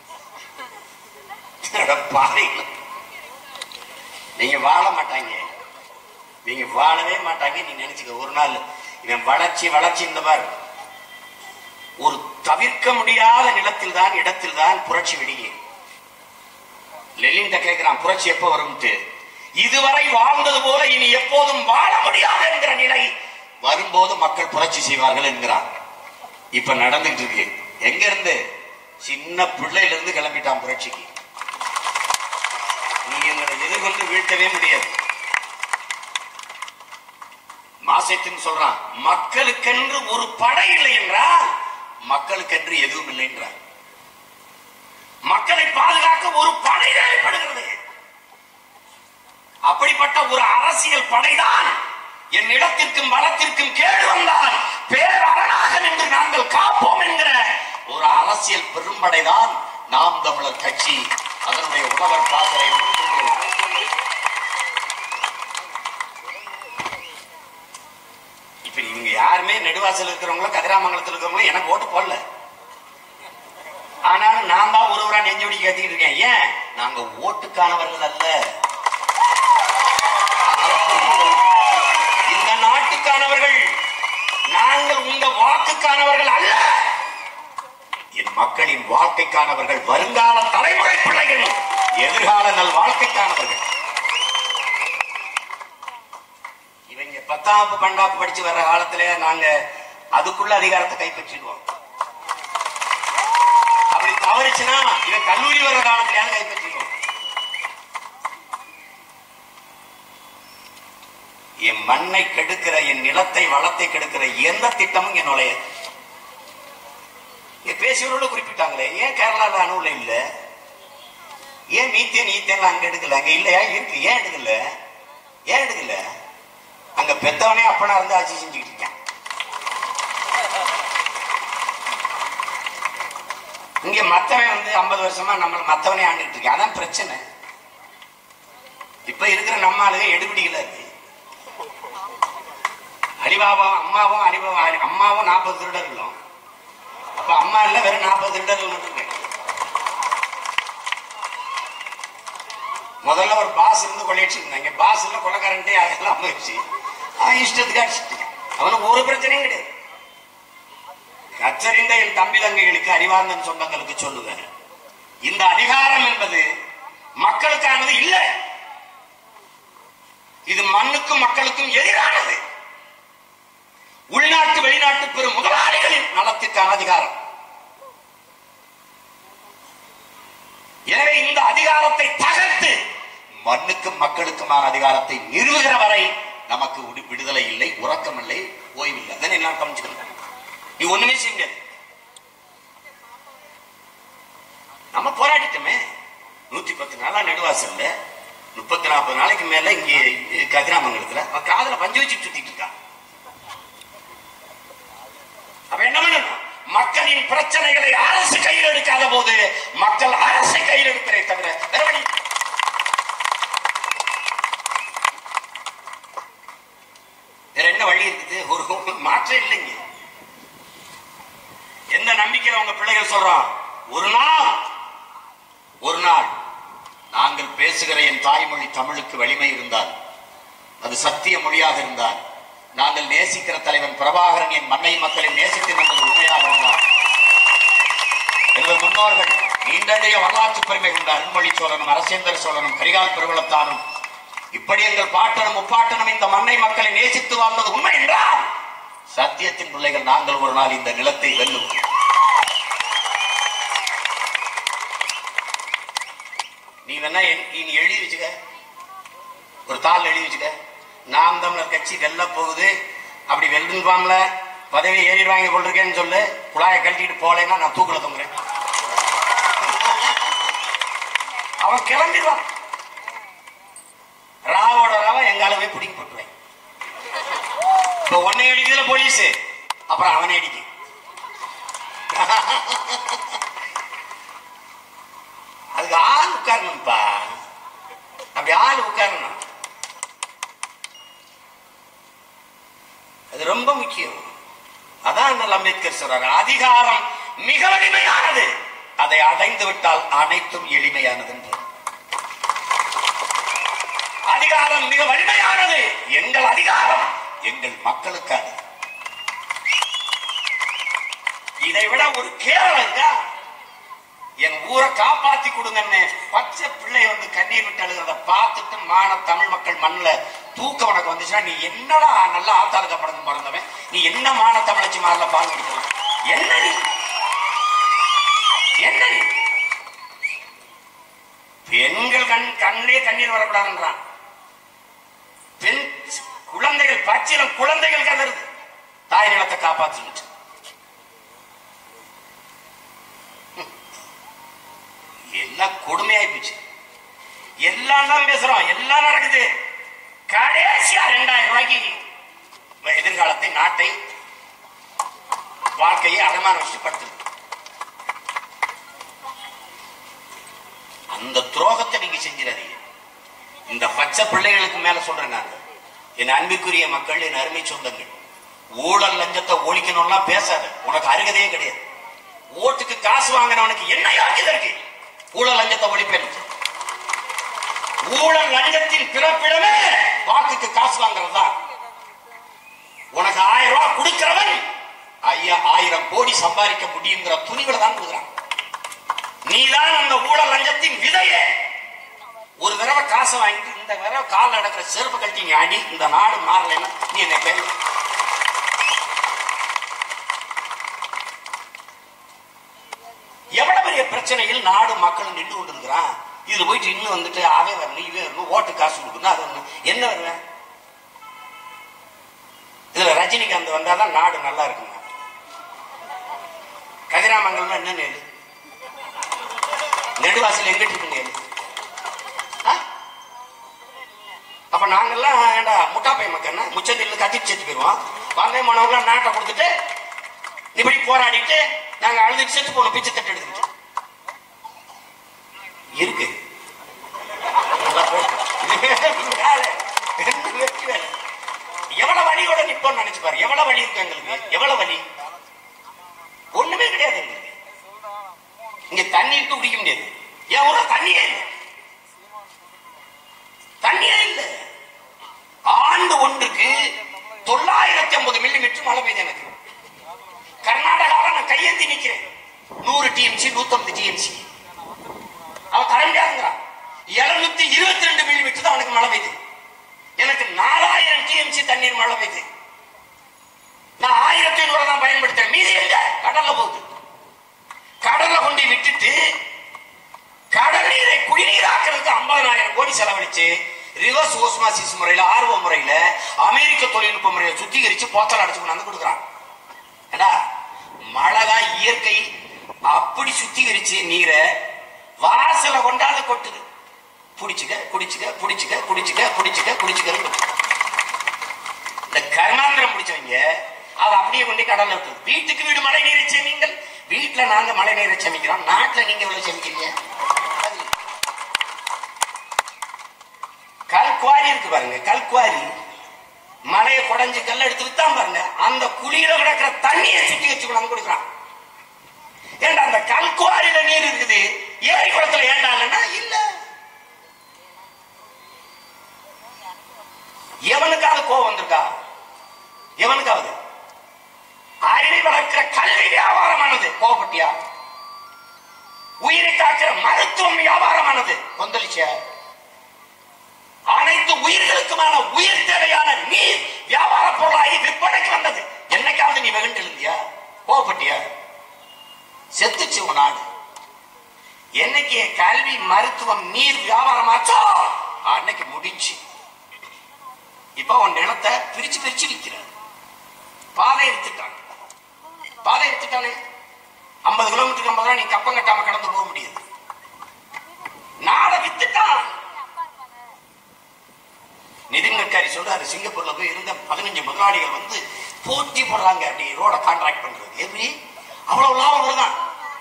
அட பாவிங்களா. நீங்க வாழ மாட்டாங்க நீங்க வாழவே மாட்டாங்க நீ நினைச்சுக்க ஒரு நாள் இவன் வளர்ச்சி வளர்ச்சி இந்த பாரு ஒரு தவிர்க்க முடியாத நிலத்தில் தான் இடத்தில் தான் புரட்சி வெடியே லெலின் கேட்கிறான் புரட்சி எப்ப வரும்ட்டு இதுவரை வாழ்ந்தது போல இனி எப்போதும் வாழ முடியாது என்கிற நிலை வரும்போது மக்கள் புரட்சி செய்வார்கள் என்கிறான் இப்ப நடந்துட்டு இருக்கு எங்க இருந்து சின்ன பிள்ளையில இருந்து கிளம்பிட்டான் புரட்சிக்கு நீ எங்களை எதிர்கொண்டு வீழ்த்தவே முடியாது மாசத்தின் சொல்றான் மக்களுக்கென்று ஒரு படை இல்லை என்றால் மக்களுக்கென்று எதுவும் இல்லை என்றார் மக்களை பாதுகாக்க ஒரு படை தேவைப்படுகிறது அப்படிப்பட்ட ஒரு அரசியல் படைதான் என் இடத்திற்கும் வளத்திற்கும் கேடு வந்தால் பேரரணாக நின்று நாங்கள் காப்போம் என்கிற ஒரு அரசியல் பெரும்படைதான் நாம் தமிழர் கட்சி அதனுடைய உழவர் பாசறை இப்ப இவங்க யாருமே நெடுவாசல் இருக்கிறவங்களும் கதிராமங்கலத்தில் இருக்கிறவங்களும் எனக்கு ஓட்டு போடல ஆனாலும் நான் தான் ஒருவரா நெஞ்சோடி கேட்டுக்கிட்டு இருக்கேன் ஏன் நாங்க ஓட்டுக்கானவர்கள் அல்ல இந்த நாட்டுக்கானவர்கள் நாங்கள் உங்க வாக்குக்கானவர்கள் அல்ல என் மக்களின் வாழ்க்கைக்கானவர்கள் வருங்கால தலைமுறை பிள்ளைகள் எதிர்கால நல் வாழ்க்கைக்கானவர்கள் இவங்க பத்தாப்பு பண்டாப்பு படிச்சு வர்ற காலத்துல நாங்க அதுக்குள்ள அதிகாரத்தை கைப்பற்றிடுவோம் அப்படி தவறுச்சுன்னா இவன் கல்லூரி வர்ற காலத்திலேயாவது கைப்பற்றிடுவோம் என் மண்ணை கெடுக்கிற என் நிலத்தை வளத்தை கெடுக்கிற எந்த திட்டமும் இங்க நுழைய இங்க பேசியவரோட குறிப்பிட்டாங்களே ஏன் கேரளால அணுவுல இல்ல ஏன் மீத்தேன் ஈத்தேன் அங்க எடுக்கல அங்க இல்லையா இருக்கு ஏன் எடுக்கல ஏன் எடுக்கல அங்க பெத்தவனே அப்பனா இருந்து ஆட்சி செஞ்சுக்கிட்டு இருக்கான் இங்க மத்தவன் வந்து ஐம்பது வருஷமா நம்ம மத்தவனே ஆண்டுட்டு இருக்கான் அதான் பிரச்சனை இப்ப இருக்கிற நம்ம ஆளுங்க எடுபிடிகளா இருக்கு அலிபாபாவும் அம்மாவும் அலிபாபா அம்மாவும் நாற்பது திருடர்களும் அப்ப அம்மா இல்ல வெறும் நாற்பது திருடர்கள் மட்டும் இருக்கு. முதல்ல ஒரு பாஸ் இருந்து கொள்ளையடிச்சிருந்தாங்க பாஸ் இல்ல கொலைக்காரன்ட்டே அதெல்லாம் போயிடுச்சு அவன் இஷ்டத்துக்கு அடிச்சுட்டு அவனுக்கு ஒரு பிரச்சனையும் கிடையாது கச்சறிந்த என் தம்பி தங்கைகளுக்கு அறிவார்ந்த சொந்தங்களுக்கு சொல்லுங்க இந்த அதிகாரம் என்பது மக்களுக்கானது இல்லை இது மண்ணுக்கும் மக்களுக்கும் எதிரானது உள்நாட்டு வெளிநாட்டு பெரும் முதலாளிகளின் நலத்திற்கான அதிகாரம் எனவே இந்த அதிகாரத்தை தகர்த்து மண்ணுக்கும் மக்களுக்குமான அதிகாரத்தை நிறுவுகிற வரை நமக்கு விடு- விடுதலை இல்லை உறக்கம் இல்லை ஓய்வில்லை அதனை நான் கவனிச்சுக்கணும் நீ ஒண்ணுமே செய்ய முடியாது நம்ம போராடிட்டோமே நூத்தி பத்து நாளா நெடுவாசல்ல முப்பத்தி நாற்பது நாளைக்கு மேல இங்கே கதிராமங்கலத்துல அவன் காதுல பஞ்சு வச்சு சுத்திட்டு இருக்கான் அப்ப என்ன பண்ணணும் மக்களின் பிரச்சனைகளை அரசு கையில் எடுக்காத போது மக்கள் அரசை கையில் எடுக்கிறே தவிர வேற வழி இல்லை. வேற என்ன வழி இருக்குது ஒரு ஒரு மாற்றம் இல்லைங்க எந்த நம்பிக்கையில உங்க பிள்ளைகள் சொல்றோம் ஒரு நாள் ஒரு நாள் நாங்கள் பேசுகிற என் தாய்மொழி தமிழுக்கு வலிமை இருந்தால் அது சத்திய மொழியாக இருந்தால் நாங்கள் நேசிக்கிற தலைவன் பிரபாகரன் என் மண்ணை மக்களை நேசித்து என்பது உண்மையாக இருந்தால் எனது முன்னோர்கள் நீண்டடைய வரலாற்று பெருமை கொண்ட அருண்மொழி சோழனும் அரசேந்திர சோழனும் கரிகால் பெருவளத்தானும் இப்படி எங்கள் பாட்டனும் முப்பாட்டனும் இந்த மண்ணை மக்களை நேசித்து வாழ்ந்தது உண்மை என்றால் சத்தியத்தின் பிள்ளைகள் நாங்கள் ஒரு நாள் இந்த நிலத்தை வெல்லும் நீ வேணா என்- நீ எழுதி வச்சுக்க ஒரு தாள் எழுதி வச்சுக்க நாம் தமிழர் கட்சி வெல்ல போகுது அப்படி வெல்லுவாம்ல பதவி ஏறிடுவாங்க போல் இருக்கேன்னு சொல்லு குழாயை கழட்டிட்டு போலேன்னா நான் தூக்கல தொங்குறேன் அவன் கிளம்பிடுவான் ராவோட ராவ எங்கால போய் பிடிங்கி போட்டுருவேன் இப்ப உன்னை அடிக்கிறதுல போலீஸ் அப்புறம் அவனை அடிக்கும் அதுக்கு ஆள் உட்காரணும்ப்பா அப்படி ஆள் உட்காரணும் அது ரொம்ப முக்கியம் அதான் அண்ணல் அம்பேத்கர் சொல்றாரு அதிகாரம் மிக வலிமையானது அதை அடைந்து விட்டால் அனைத்தும் எளிமையானது என்று அதிகாரம் மிக வலிமையானது எங்கள் அதிகாரம் எங்கள் மக்களுக்கானது இதை விட ஒரு கேரளம் இருக்கா என் ஊரை காப்பாத்தி கொடுங்கன்னு பச்சை பிள்ளை வந்து கண்ணீர் விட்டு அழுகிறத பார்த்துட்டு மான தமிழ் மக்கள் மண்ணில் தூக்க உனக்கு வந்துச்சுன்னா நீ என்னடா நல்லா ஆத்தாளுக்க படந்து பிறந்தவன் நீ என்ன மான தமிழச்சி மாறல பால் குடிக்கலாம் என்ன நீ என்ன நீ பெண்கள் கண் கண்ணிலே கண்ணீர் வரக்கூடாதுன்றான் பெண் குழந்தைகள் பச்சிலம் குழந்தைகள் கதறுது தாய் நிலத்தை காப்பாற்றுச்சு எல்லாம் கொடுமையாயி போச்சு எல்லாம் தான் பேசுறோம் எல்லாம் நடக்குது கடைசியா ரெண்டாயிரம் ரூபாய்க்கு எதிர்காலத்தை நாட்டை வாழ்க்கையை அடமான வச்சுப்படுத்து அந்த துரோகத்தை நீங்க செஞ்சிடாதீங்க இந்த பச்சை பிள்ளைகளுக்கு மேல சொல்றேன் நான் என் அன்பிற்குரிய மக்கள் என் அருமை சொந்தங்கள் ஊழல் லஞ்சத்தை ஒழிக்கணும்லாம் பேசாத உனக்கு அருகதையே கிடையாது ஓட்டுக்கு காசு வாங்கினவனுக்கு என்ன யோக்கியதை இருக்கு ஊழல் லஞ்சத்தை ஒழிப்பேன் ஊழல் லஞ்சத்தின் பிறப்பிடமே வாக்குக்கு காசு வாங்குறது தான் உனக்கு ஆயிரம் ரூபாய் கொடுக்கிறவன் ஐயா ஆயிரம் கோடி சம்பாதிக்க முடியுங்கிற துணிகளை தான் கொடுக்குறான் நீதான் அந்த ஊழல் லஞ்சத்தின் விதையே ஒரு தடவை காசை வாங்கிட்டு இந்த தடவை கால் நடக்கிற செருப்பு கட்டி நீ அடி இந்த நாடு மாறலைன்னா நீ என்னை கேள்வி எவ்வளவு பெரிய பிரச்சனையில் நாடு மக்களும் நின்று கொண்டிருக்கிறான் இதுல போயிட்டு இன்னும் வந்துட்டு அவன் வரணும் இவன் வரணும் ஓட்டு காசு கொடுக்கணும் அது வரணும் என்ன வருவேன் இதுல ரஜினிகாந்த் வந்தாதான் நாடு நல்லா இருக்குங்க கதிராமங்கலம் என்ன நேரு நெடுவாசல் எங்கிட்டு இருக்கு நேரு ஆ? அப்ப நாங்கெல்லாம் ஏண்டா முட்டாப்பை மக்கள் முச்சத்தில் கத்திட்டு செத்து போயிருவோம் வாங்க மனவங்களாம் நாட்டை கொடுத்துட்டு இப்படி போராடிட்டு நாங்க அழுதுட்டு செத்து போனோம் பிச்சை தட்டு எடுத்துக்கிட்டு இருக்கு நல்லா போட்டு. வேலை. ரெண்டு வெற்றி வேலை. எவ்வளவு வழியோட நிப்போம் நினைச்சு பாரு எவ்வளவு வழி இருக்கு எங்களுக்கு எவ்வளவு வழி ஒண்ணுமே கிடையாது எங்களுக்கு இங்க தண்ணி இட்டு குடிக்க முடியாது என் ஊர்ல தண்ணியே இல்லை தண்ணியே இல்லை ஆண்டு ஒன்றுக்கு தொள்ளாயிரத்தி ஐம்பது மில்லி மீட்டர் மழை பெய்யுது எனக்கு கர்நாடகாவில் நான் கையேந்தி நிக்கிறேன் நூறு டிஎம்சி நூத்தம்பது டிஎம்சி தண்ணீர் மழை பெய்யுது நான் ஆயிரத்தி ஐநூறு தான் பயன்படுத்துறேன் மீதி எங்க கடல்ல போகுது கடல்ல கொண்டு விட்டுட்டு கடல் நீரை குடிநீராக்கிறதுக்கு ஐம்பதனாயிரம் கோடி செலவழிச்சு ரிவர்ஸ் ஓஸ்மாசிஸ் முறையில ஆர்வ முறையில அமெரிக்க தொழில்நுட்ப முறையில சுத்திகரிச்சு போத்தல் அடைச்சு கொண்டாந்து கொடுக்குறான் ஏடா மழை தான் இயற்கை அப்படி சுத்திகரிச்சு நீரை வாசல கொண்டாந்து கொட்டுது புடிச்சுக்க குடிச்சுக்க புடிச்சுக்க குடிச்சுக்க குடிச்சுக்க குடிச்சுக்க இந்த கர்மாந்திரம் முடிச்சவங்க அதை அப்படியே கொண்டு கடல்ல விட்டு வீட்டுக்கு வீடு மழை நீரை சேமிங்கள் வீட்டுல நாங்க மழை நீரை சேமிக்கிறோம் நாட்டுல நீங்க எவ்வளவு சேமிக்கிறீங்க கல்குவாரி இருக்கு பாருங்க கல்குவாரி மலையை குடைஞ்சு கல் எடுத்து வித்தான் பாருங்க அந்த குழியில கிடக்கிற தண்ணியை சுத்தி வச்சு கொண்டாந்து கொடுக்குறான் ஏண்டா அந்த கல்குவாரியில நீர் இருக்குது ஏரி குளத்துல ஏண்டாங்கன்னா இல்ல எவனுக்காவது கோவம் வந்திருக்கா எவனுக்காவது அறிவை வளர்க்கிற கல்வி வியாபாரமானது கோபப்பட்டியா உயிரை காக்கிற மருத்துவம் வியாபாரமானது கொந்தளிச்ச அனைத்து உயிர்களுக்குமான உயிர் தேவையான நீர் வியாபார பொருளாகி விற்பனைக்கு வந்தது என்னைக்காவது நீ வெகுண்டு எழுந்தியா கோபப்பட்டியா செத்துச்சு உன் நாடு என்னைக்கு கல்வி மருத்துவம் நீர் வியாபாரமாச்சோ அன்னைக்கு முடிச்சு இப்ப உன் நிலத்தை பிரிச்சு பிரிச்சு விற்கிறார் பாதை எடுத்துட்டாங்க பாதை எடுத்துட்டானே ஐம்பது கிலோமீட்டருக்கு ஐம்பது ரூபா நீ கப்பம் கட்டாம கடந்து போக முடியாது நாடை வித்துட்டான் நிதின் கட்காரி சொல்றாரு சிங்கப்பூர்ல போய் இருந்த பதினஞ்சு முதலாளிகள் வந்து போட்டி போடுறாங்க அப்படி ரோட கான்ட்ராக்ட் பண்றது எப்படி அவ்வளவு லாபம் வருதான்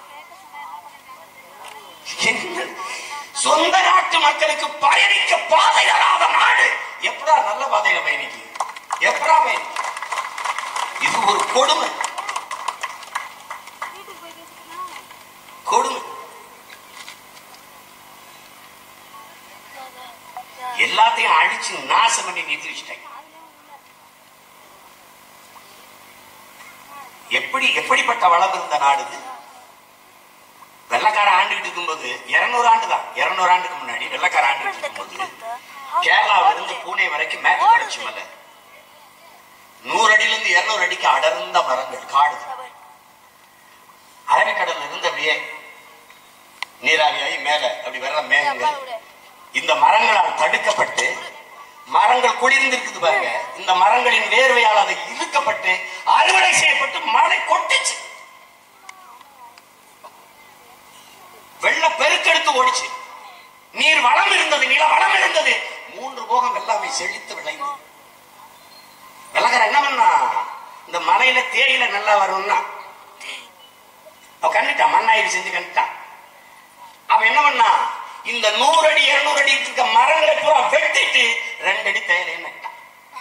என்ன? சொந்த நாட்டு மக்களுக்கு பயணிக்க பாதை தராத நாடு எப்படா நல்ல பாதையில பயணிக்கு எப்படா பயணிக்கு இது ஒரு கொடுமை கொடுமை எல்லாத்தையும் அழிச்சு நாசம் பண்ணி நிறுத்தி வச்சுட்டாங்க எப்படி எப்படிப்பட்ட வளம் இருந்த நாடு இது வெள்ளக்கார ஆண்டுகிட்டு இருக்கும்போது இருநூறு ஆண்டு தான் இருநூறு ஆண்டுக்கு முன்னாடி வெள்ளக்கார ஆண்டுகிட்டு இருக்கும்போது கேரளாவில இருந்து பூனே வரைக்கும் மேற்கு தொடர்ச்சி மலை நூறு அடியில இருந்து இருநூறு அடிக்கு அடர்ந்த மரங்கள் காடு அரபிக்கடல்ல இருந்து அப்படியே நீராவியாகி மேல அப்படி வர்ற மேகங்கள் இந்த மரங்களால் தடுக்கப்பட்டு மரங்கள் குளிர்ந்திருக்குது பாருங்க இந்த மரங்களின் வேர்வையால் அது இழுக்கப்பட்டு அறுவடை செய்யப்பட்டு மழை கொட்டுச்சு வெள்ள பெருக்கெடுத்து ஓடிச்சு நீர் வளம் இருந்தது நில வளம் இருந்தது மூன்று போகம் எல்லாமே செழித்து விளைந்தது வெள்ளக்காரன் என்ன பண்ணா இந்த மலையில தேயிலை நல்லா வரும்னா அவ கண்டுட்டான் மண்ணாயிரி செஞ்சு கண்டுட்டான் அவன் என்ன பண்ணா இந்த நூறு அடி இருநூறு அடி இருக்க மரங்களை பூரா வெட்டிட்டு ரெண்டு அடி தேயிலை நட்டான்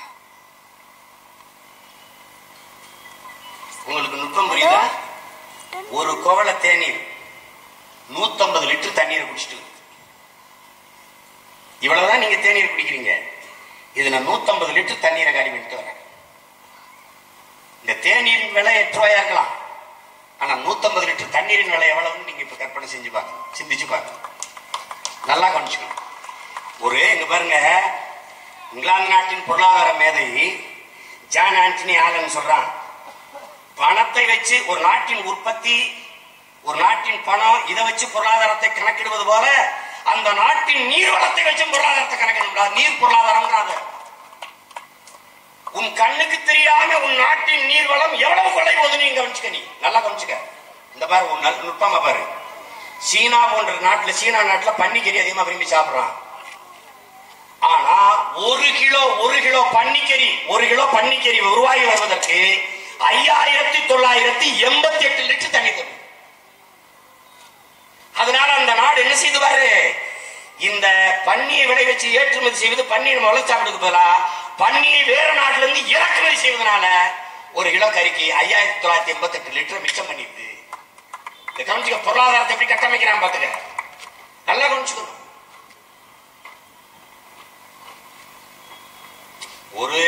உங்களுக்கு நுட்பம் புரியுதா ஒரு குவளை தேநீர் நூத்தம்பது லிட்டர் தண்ணீரை குடிச்சிட்டு வருது. இவ்வளவுதான் நீங்க தேநீர் குடிக்கிறீங்க இது நான் நூத்தம்பது லிட்டர் தண்ணீரை காலி பண்ணிட்டு வரேன் இந்த தேநீரின் விலை எட்டு ரூபாயா இருக்கலாம் ஆனா நூத்தம்பது லிட்டர் தண்ணீரின் விலை எவ்வளவுன்னு நீங்க இப்ப கற்பனை செஞ்சு பார்க்கணும் சிந்திச்சு பார்க்கணும் நல்லா கவனிச்சுக்கணும் ஒரு இங்க பாருங்க இங்கிலாந்து நாட்டின் பொருளாதார மேதை ஜான் ஆண்டனி ஆலன் சொல்றான் பணத்தை வச்சு ஒரு நாட்டின் உற்பத்தி ஒரு நாட்டின் பணம் இதை வச்சு பொருளாதாரத்தை கணக்கிடுவது போல அந்த நாட்டின் நீர் வளத்தை வச்சு பொருளாதாரத்தை கணக்கிடும் நீர் பொருளாதாரம்ங்கிறாங்க உன் கண்ணுக்கு தெரியாம உன் நாட்டின் நீர் வளம் எவ்வளவு கொள்ளை போகுது நீங்க கவனிச்சுக்க நீ நல்லா கவனிச்சுக்க இந்த பாரு உன் நல்ல நுட்பமா பாரு சீனா போன்ற நாட்டுல சீனா நாட்டுல பன்னிக்கறி அதிகமா விரும்பி சாப்பிடுறான் ஆனா ஒரு கிலோ ஒரு கிலோ பன்னிக்கறி ஒரு கிலோ பன்னிக்கறி உருவாகி வருவதற்கு ஐயாயிரத்தி தொள்ளாயிரத்தி எண்பத்தி எட்டு லிட்டர் தண்ணி தரும் அதனால அந்த நாடு என்ன செய்து பாரு இந்த பன்னியை விளை வச்சு ஏற்றுமதி செய்வது பன்னீர் முளைச்சாப்பிடுக்கு பதிலா பன்னியை வேற நாட்டுல இருந்து இறக்குமதி செய்வதனால ஒரு கிலோ கறிக்கு ஐயாயிரத்தி தொள்ளாயிரத்தி எண்பத்தி எட்டு லிட்டர் மிச்சம் பண்ணிடுது இந்த கவனிச்சுக்க பொருளாதாரத்தை எப்படி கட்டமைக்கிறான் பாத்துக்க நல்லா கவனிச்சுக்கணும் ஒரு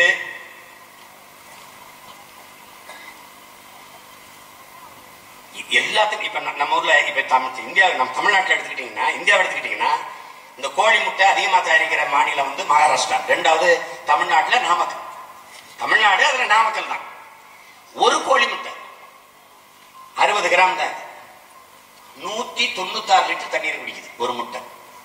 எல்லாத்துக்கும் இப்ப நம்ம- நம்ம ஊர்ல இப்ப தமிழ் இந்தியா நம்ம தமிழ்நாட்டில் எடுத்துக்கிட்டீங்கன்னா இந்தியாவை எடுத்துக்கிட்டீங்கன்னா இந்த கோழி முட்டை அதிகமா தயாரிக்கிற மாநிலம் வந்து மகாராஷ்டிரா ரெண்டாவது தமிழ்நாட்டுல நாமக்கல் தமிழ்நாடு அதுல நாமக்கல் தான் ஒரு கோழி முட்டை அறுபது கிராம் தான் நூத்தி தொண்ணூத்தாறு லிட்டர் தண்ணீர் குடிக்குது ஒரு முட்டை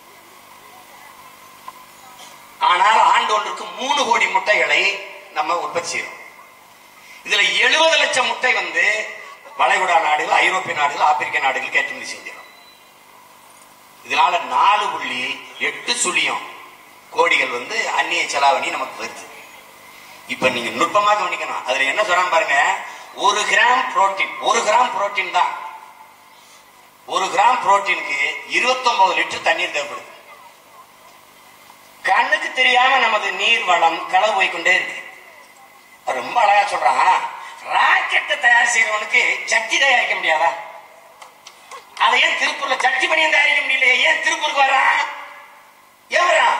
ஆனால் ஆண்டு ஒன்றுக்கு மூணு கோடி முட்டைகளை நம்ம உற்பத்தி செய்யறோம் இதுல எழுபது லட்சம் முட்டை வந்து வளைகுடா நாடுகள் ஐரோப்பிய நாடுகள் ஆப்பிரிக்க நாடுகள் ஏற்றுமதி செஞ்சிடும் இதனால நாலு புள்ளி எட்டு சுழியம் கோடிகள் வந்து அந்நிய செலாவணி நமக்கு வருது இப்ப நீங்க நுட்பமா கவனிக்கணும் அதுல என்ன சொல்றாங்க பாருங்க ஒரு கிராம் புரோட்டீன் ஒரு கிராம் புரோட்டீன் தான் ஒரு கிராம் புரோட்டீனுக்கு 29 லிட்டர் தண்ணீர் தேவைப்படுது கண்ணுக்கு தெரியாம நமது நீர் வளம் களவு போய்க்கொண்டே இருக்கு அவர் ரொம்ப அழகா சொல்றான் ராக்கெட்டை தயார் செய்யறவனுக்கு சட்டி தயாரிக்க முடியாதா அதை ஏன் திருப்பூர்ல சட்டி பணியம் தயாரிக்க முடியல ஏன் திருப்பூருக்கு வரான் ஏன் வரான்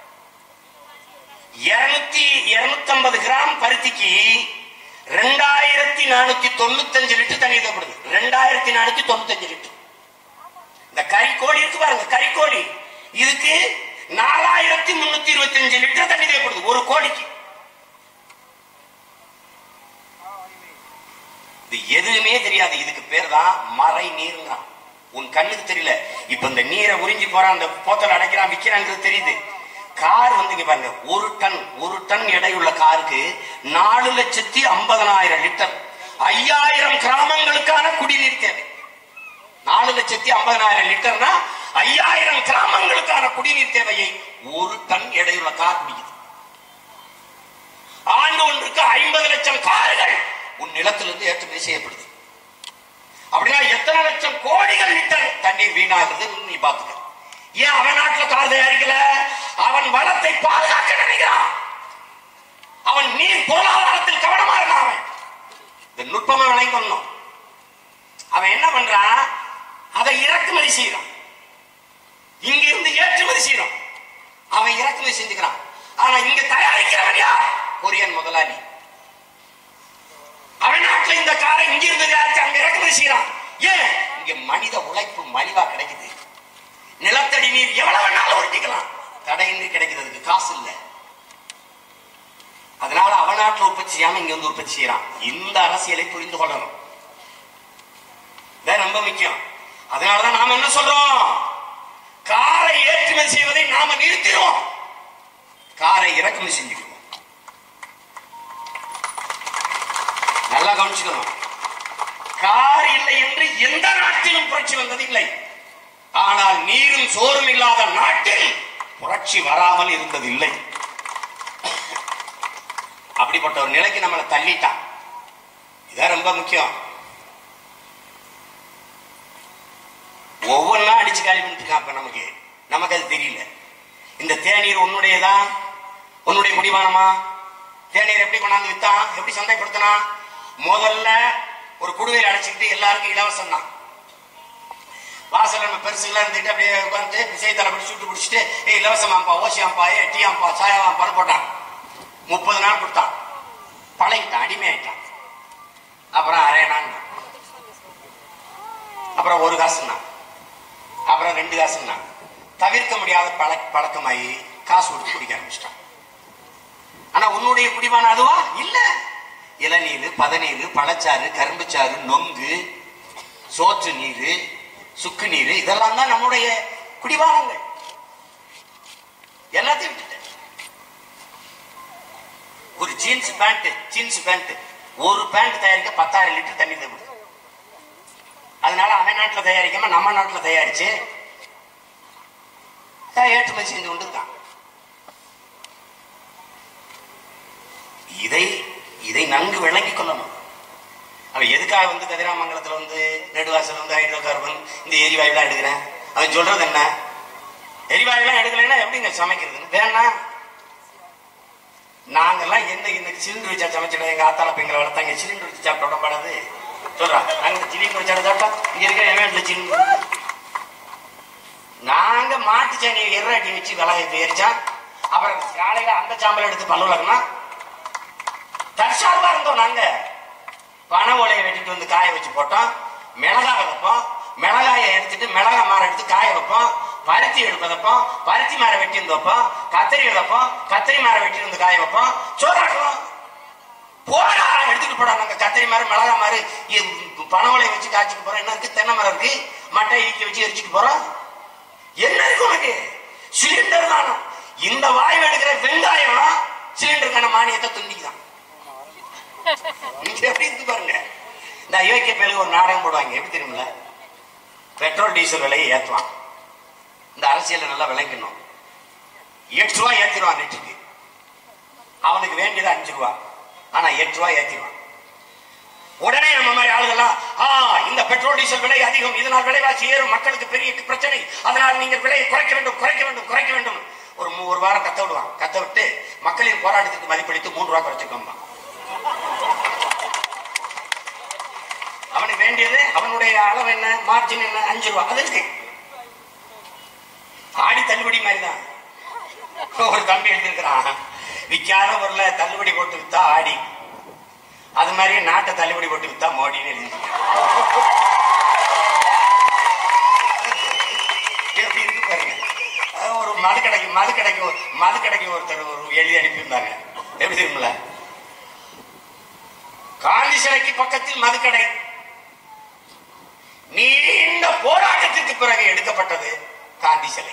இருநூத்தி இருநூத்தி ஐம்பது கிராம் பருத்திக்கு ரெண்டாயிரத்தி நானூத்தி தொண்ணூத்தஞ்சு லிட்டர் தண்ணி தேவைப்படுது ரெண்டாயிரத்தி நானூத்தி தொண்ணூத்தஞ்சு லிட்டர் இந்த கறிக்கோழி இருக்கு பாருங்க கறிக்கோழி இதுக்கு நாலாயிரத்தி முன்னூத்தி இருபத்தி அஞ்சு லிட்டர் தண்ணி தேவைப்படுது ஒரு கோழிக்கு இது எதுவுமே தெரியாது இதுக்கு பேர் தான் மறை நீருங்கிறான் உன் கண்ணுக்கு தெரியல இப்ப இந்த நீரை உறிஞ்சி போறான் அந்த போத்தல் அடைக்கிறான் விக்கிறாங்கிறது தெரியுது கார் வந்து இங்க பாருங்க ஒரு டன் ஒரு டன் எடையுள்ள காருக்கு நாலு லட்சத்தி ஐம்பதனாயிரம் லிட்டர் ஐயாயிரம் கிராமங்களுக்கான குடிநீர் தேவை நாலு லட்சத்தி ஐம்பதனாயிரம் லிட்டர்னா ஐயாயிரம் கிராமங்களுக்கான குடிநீர் தேவையை ஒரு டன் எடையுள்ள கார் குடிக்குது ஆண்டு ஒன்றுக்கு ஐம்பது லட்சம் கார்கள் உன் நிலத்திலிருந்து ஏற்றுமதி செய்யப்படுது அப்படின்னா எத்தனை லட்சம் கோடிகள் லிட்டர் தண்ணீர் வீணாகுது நீ பாத்துக்க ஏன் அவன் நாட்டுல கார் தயாரிக்கல அவன் வளத்தை பாதுகாக்க நினைக்கிறான் அவன் நீர் பொருளாதாரத்தில் கவனமா இருக்கான் அவன் இந்த நுட்பமா விளங்கி பண்ணணும் அவன் என்ன பண்றான் அதை இறக்குமதி செய்யறான் இங்க இருந்து ஏற்றுமதி செய்யறான் அவன் இறக்குமதி செஞ்சுக்கிறான் ஆனா இங்க தயாரிக்கிறவன் யார் கொரியன் முதலாளி அவன் நாட்டுல இந்த காரை இங்க இருந்து தயாரிச்சு அங்க இறக்குமதி செய்யறான் ஏன் இங்க மனித உழைப்பு மலிவா கிடைக்குது நிலத்தடி நீர் எவ்வளவு வேணாலும் ஒட்டிக்கலாம் தடையின்றி கிடைக்கிறதுக்கு காசு இல்ல அதனால அவன் நாட்டுல உற்பத்தி செய்யாம இங்க வந்து உற்பத்தி செய்யறான் இந்த அரசியலை புரிந்து கொள்ளணும் இதான் ரொம்ப முக்கியம் அதனாலதான் நாம என்ன சொல்றோம் காரை ஏற்றுமதி செய்வதை நாம நிறுத்திடுவோம் காரை இறக்குமதி செஞ்சுக்குவோம் நல்லா கவனிச்சுக்கணும் கார் இல்லை என்று எந்த நாட்டிலும் புரட்சி வந்தது இல்லை ஆனால் நீரும் சோறும் இல்லாத நாட்டில் புரட்சி வராமல் இருந்தது இல்லை அப்படிப்பட்ட ஒரு நிலைக்கு நம்மளை தள்ளிட்டான் இதான் ரொம்ப முக்கியம் ஒவ்வொன்னா அடிச்சு காலி பண்ணிட்டு இருக்கான் அப்ப நமக்கு நமக்கு அது தெரியல இந்த தேநீர் உன்னுடையதா உன்னுடைய குடிபானமா தேநீர் எப்படி கொண்டாந்து வித்தான் எப்படி சந்தைப்படுத்தினா முதல்ல ஒரு குடுவையில் அடைச்சிக்கிட்டு எல்லாருக்கும் இலவசம் தான் வாசல் நம்ம பெருசுலாம் இருந்துட்டு அப்படியே உட்காந்து விசைத்தலை பிடிச்சி சுட்டு பிடிச்சிட்டு ஏ இலவசமாம்பா ஓசியாம்பா ஏ டீயாம்பா சாயாம்பா போட்டான் முப்பது நாள் கொடுத்தான் பழகிட்டான் அடிமையாயிட்டான் அப்புறம் அரேனான் அப்புறம் ஒரு காசுன்னா அப்புறம் ரெண்டு காசுன்னா தவிர்க்க முடியாத பழ பழக்கமாகி காசு கொடுத்து குடிக்க ஆரம்பிச்சிட்டான் ஆனா உன்னுடைய குடிமான அதுவா இல்ல இளநீர் பதநீர் பழச்சாறு கரும்புச்சாறு நொங்கு சோற்று நீர் சுக்கு நீர் இதெல்லாம் தான் நம்முடைய குடிபானங்கள் எல்லாத்தையும் விட்டுட்டேன் ஒரு ஜீன்ஸ் பேண்ட் ஜீன்ஸ் பேண்ட் ஒரு பேண்ட் தயாரிக்க பத்தாயிரம் லிட்டர் தண்ணி தேவைப்படுது அதனால அவன் நாட்டுல தயாரிக்காம நம்ம நாட்டுல தயாரிச்சு அஹ், ஏற்றுமதி செஞ்சு கொண்டு இருக்கான் இதை இதை நன்கு விளங்கிக் கொள்ளணும் அவன் எதுக்காக வந்து கதிராமங்கலத்துல வந்து நெடுவாசல் வந்து ஹைட்ரோ கார்பன் இந்த எரிவாயுலாம் எடுக்கிறேன் அவன் சொல்றது என்ன எரிவாயுலாம் எடுக்கலைன்னா எப்படிங்க சமைக்கிறதுன்னு வேணா நாங்கெல்லாம் எந்த இந்த சிலிண்டர் வச்சா சமைச்சிடும் எங்க ஆத்தால பெண்களை வளர்த்தாங்க சிலிண்டர் வச்சு சாப்பிட்ட உடம்பாடாது சொல்றான் நாங்க சிலிண்டர் வச்சா சாப்பிட்டா இங்க இருக்கிற என் வீட்டுல சிலிண்டர் இருக்கு. நாங்க மாட்டு சாணியை எர்ராட்டி வச்சு விளைய எரிச்சா அப்புறம் காலையில அந்த சாம்பல் எடுத்து பல்லுலகனா தற்சார்பா இருந்தோம் நாங்க பனை ஓலையை வெட்டிட்டு வந்து காய வச்சு போட்டோம் மிளகாய் வைப்போம் மிளகாயை எடுத்துட்டு மிளகாய் மாரை எடுத்து காய வைப்போம் பருத்தி எடுப்பு வைப்போம் பருத்தி மாரை வெட்டி வந்து வைப்போம் கத்திரி வைப்போம் கத்திரி மாரை வெட்டி வந்து காய வைப்போம் சோறாக்குவோம் போடா எடுத்துட்டு போடா நாங்க கத்திரி மாதிரி மிளகா மாதிரி இ- பனவளை வச்சு காய்ச்சிட்டு போறோம் என்ன இருக்கு தென்னை மரம் இருக்கு மட்டை இடிக்க வச்சு எரிச்சிட்டு போறோம் என்ன இருக்கு உனக்கு சிலிண்டர் தானா இந்த வாய்வு எடுக்கிற வெங்காயம் சிலிண்டருக்கான மானியத்தை துண்டிக்குதான் இங்க எப்படி இருக்கு பாருங்க இந்த அயோக்கிய பேருக்கு ஒரு நாடகம் போடுவாங்க எப்படி தெரியுமில்ல பெட்ரோல் டீசல் விலையை ஏத்துவான் இந்த அரசியல நல்லா விளக்கணும் எட்டு ரூபா ஏத்திடுவான் லிட்டருக்கு அவனுக்கு வேண்டியது அஞ்சு ரூபா ஆனா எட்டு ரூபா ஏத்திடுவான் உடனே நம்ம மாதிரி ஆளுகள்லாம் ஆ இந்த பெட்ரோல் டீசல் விலை அதிகம் இதனால் விலைவாசி ஏறும் மக்களுக்கு பெரிய பிரச்சனை அதனால் நீங்கள் விலையை குறைக்க வேண்டும் குறைக்க வேண்டும் குறைக்க வேண்டும் ஒரு மூ- ஒரு வாரம் கத்த விடுவான் கத்த விட்டு மக்களின் போராட்டத்துக்கு மதிப்பளித்து மூன்று ரூபா குறைச்சுக்கோமா அவனுக்கு வேண்டியது அவனுடைய அளவு என்ன மார்ஜின் என்ன அஞ்சு ரூபா அது இருக்கு ஆடி தள்ளுபடி மாதிரி தான் ஒரு தம்பி எழுதியிருக்கிறான் விற்காத பொருளை தள்ளுபடி போட்டு வித்தா ஆடி அது மாதிரி நாட்டை தள்ளுபடி போட்டு வித்தா மோடின்னு எழுதியிருக்கான் எப்படி இருக்கு பாருங்க அது ஒரு மது கடைக்கு மது கடைக்கு ஒரு- மது கடைக்கு ஒருத்தர் ஒரு எழுதி அனுப்பியிருந்தாங்க எப்படி தெரியுமில்ல காந்தி சிலைக்கு பக்கத்தில் மதுக்கடை நீண்ட போராட்டத்திற்கு பிறகு எடுக்கப்பட்டது காந்தி சிலை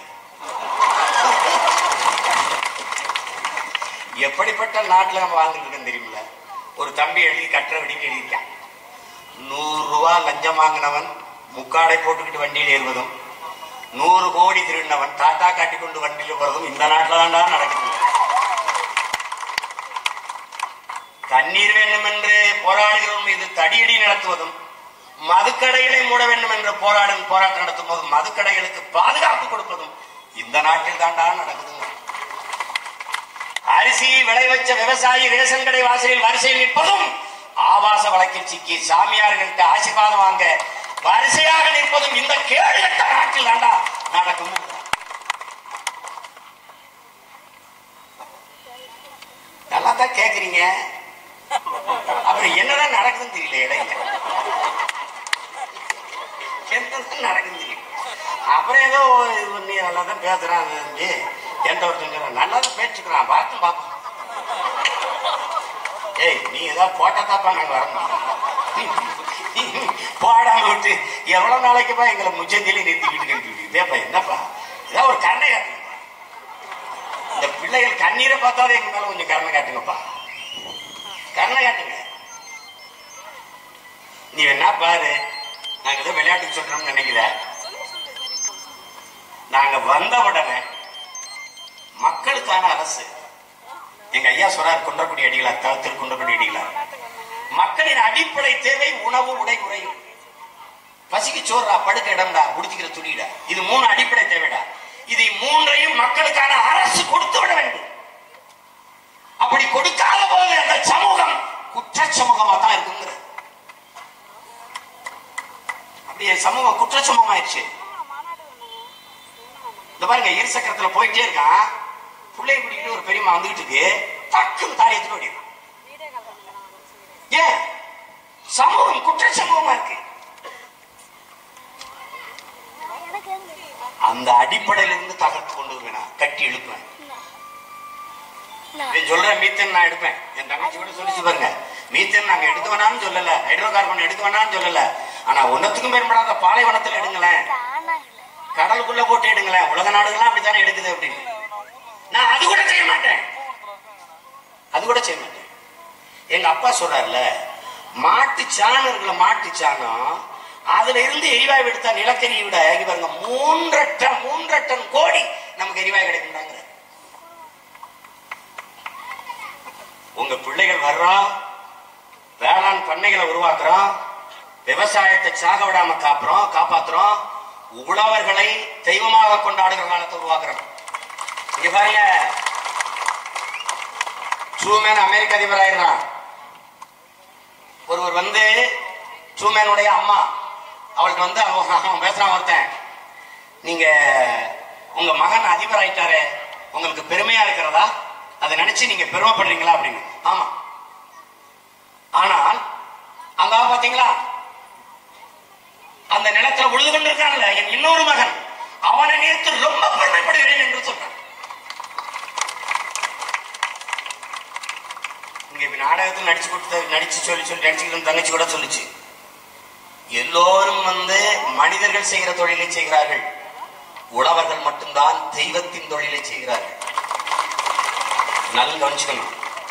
எப்படிப்பட்ட நாட்டுல நம்ம வாழ்ந்துட்டு இருக்கோம் தெரியுமில்ல ஒரு தம்பி எழுதி கட்டுற வெடின்னு எழுதியிருக்கான் நூறு ரூபா லஞ்சம் வாங்கினவன் முக்காடை போட்டுக்கிட்டு வண்டியில் ஏறுவதும் நூறு கோடி திருடினவன் டாட்டா காட்டி கொண்டு வண்டியில் போறதும் இந்த நாட்டில் தான்டா நடக்குது தண்ணீர் வேண்டும் என்று போராடுகிறவன் மீது தடியடி நடத்துவதும் மதுக்கடைகளை மூட வேண்டும் என்று போராடும் போராட்டம் நடத்தும் போது மதுக்கடைகளுக்கு பாதுகாப்பு கொடுப்பதும் இந்த நாட்டில் தாண்டா நடக்குதுங்க அரிசியை விளைவிச்ச விவசாயி ரேஷன் கடை வாசலில் வரிசையில் நிற்பதும் ஆபாச வழக்கில் சிக்கி சாமியார்கள்ட்ட ஆசீர்வாதம் வாங்க வரிசையாக நிற்பதும் இந்த கேடு கட்ட நாட்டில் தாண்டா நடக்கும் நல்லா தான் கேக்குறீங்க அப்புறம் என்னதான் நடக்குதுன்னு தெரியல இடையில என்னதான் நடக்குதுன்னு தெரியல அப்புறம் ஏதோ இது பண்ணி நல்லா தான் பேசுறான் தம்பி எந்த ஒருத்தங்க நல்லா தான் பேச்சுக்கிறான் பார்த்து பார்ப்போம் ஏய் நீ ஏதாவது போட்டா தாப்பா நாங்க வரணும் போடாம விட்டு எவ்வளவு நாளைக்குப்பா எங்களை முச்சந்தியில நிறுத்திக்கிட்டு நிறுத்திக்கிட்டு இதேப்பா என்னப்பா ஏதாவது ஒரு கருணை காட்டுங்கப்பா இந்த பிள்ளைகள் கண்ணீரை பார்த்தாலே எங்க மேல கொஞ்சம் கருணை காட்டுங்கப்பா கருணை காட்டுங்க நீ வேணா பாரு நாங்க ஏதோ விளையாட்டுக்கு சொல்றோம்னு நினைக்கல நாங்க வந்த உடனே மக்களுக்கான அரசு எங்க ஐயா சொல்றார் குன்றக்குடி அடிகளார் தளத்தில் குன்றக்குடி அடிகளார் மக்களின் அடிப்படை தேவை உணவு உடை உறையும் பசிக்கு சோறா படுக்க இடம்டா உடுத்திக்கிற துணிடா இது மூணு அடிப்படை தேவைடா இதை மூன்றையும் மக்களுக்கான அரசு கொடுத்து விட வேண்டும் அப்படி கொடுக்காத போது அந்த சமூகம் குற்ற சமூகமா தான் இருக்குங்கிற அப்படியே சமூகம் குற்ற சமூகம் ஆயிடுச்சு இந்த பாருங்க இரு சக்கரத்துல போயிட்டே இருக்கான் பிள்ளைய கூட்டிட்டு ஒரு பெரியம்மா வந்துகிட்டு இருக்கு டக்குன்னு தாடி எடுத்துட்டு ஓடிடுறான் ஏன் சமூகம் குற்ற சமூகமா இருக்கு அந்த அடிப்படையில இருந்து தகர்த்து கொண்டு வருவேன் கட்டி எழுப்புவேன் இவன் சொல்ற மீத்தன் நான் எடுப்பேன் என் தங்கச்சி கூட சொல்லிச்சு பாருங்க மீத்தன் நாங்க எடுக்க வேணாம்னு சொல்லல ஹைட்ரோ கார்பன் எடுக்க வேணாம்னு சொல்லல ஆனா ஒன்னத்துக்கும் மேற்படாத பாலைவனத்துல எடுங்களேன் கடலுக்குள்ள போட்டு எடுங்களேன் உலக நாடுகள்லாம் அப்படித்தானே எடுக்குது அப்படின்னு நான் அது கூட செய்ய மாட்டேன் அது கூட செய்ய மாட்டேன் எங்க அப்பா சொல்றாருல மாட்டு சாணம் இருக்குல்ல மாட்டு சாணம் அதுல இருந்து எரிவாயு எடுத்தா நிலக்கரியை விட இங்க பாருங்க மூன்றரை டன் மூன்றரை டன் கோடி நமக்கு எரிவாயு கிடைக்கும்டாங்க உங்க பிள்ளைகள் வர்றோம் வேளாண் பண்ணைகளை உருவாக்குறோம் விவசாயத்தை சாக விடாம காப்புறோம் காப்பாத்துறோம் உழவர்களை தெய்வமாக கொண்டாடுகிற காலத்தை உருவாக்குறோம் இங்க பாருங்க ட்ரூமேன் அமெரிக்க அதிபர் ஆயிடுறான் ஒருவர் வந்து ட்ரூமேனுடைய அம்மா அவளுக்கு வந்து அவன் அவன் பேசுறான் ஒருத்தன் நீங்க உங்க மகன் அதிபர் ஆயிட்டாரே உங்களுக்கு பெருமையா இருக்கிறதா அதை நினைச்சு நீங்க பெருமைப்படுறீங்களா அப்படின்னு ஆமா ஆனால் அங்க பாத்தீங்களா அந்த நிலத்துல உழுது கொண்டிருக்காங்கல்ல என் இன்னொரு மகன் அவனை நினைத்து ரொம்ப பெருமைப்படுகிறேன் என்று சொன்னான் இங்க நாடகத்தில் நடிச்சு கொடுத்த நடிச்சு சொல்லி சொல்லி நடிச்சுக்கிட்டு தங்கச்சி கூட சொல்லுச்சு எல்லோரும் வந்து மனிதர்கள் செய்கிற தொழிலை செய்கிறார்கள் உழவர்கள் மட்டும்தான் தெய்வத்தின் தொழிலை செய்கிறார்கள் நல்லா கவனிச்சுக்கணும்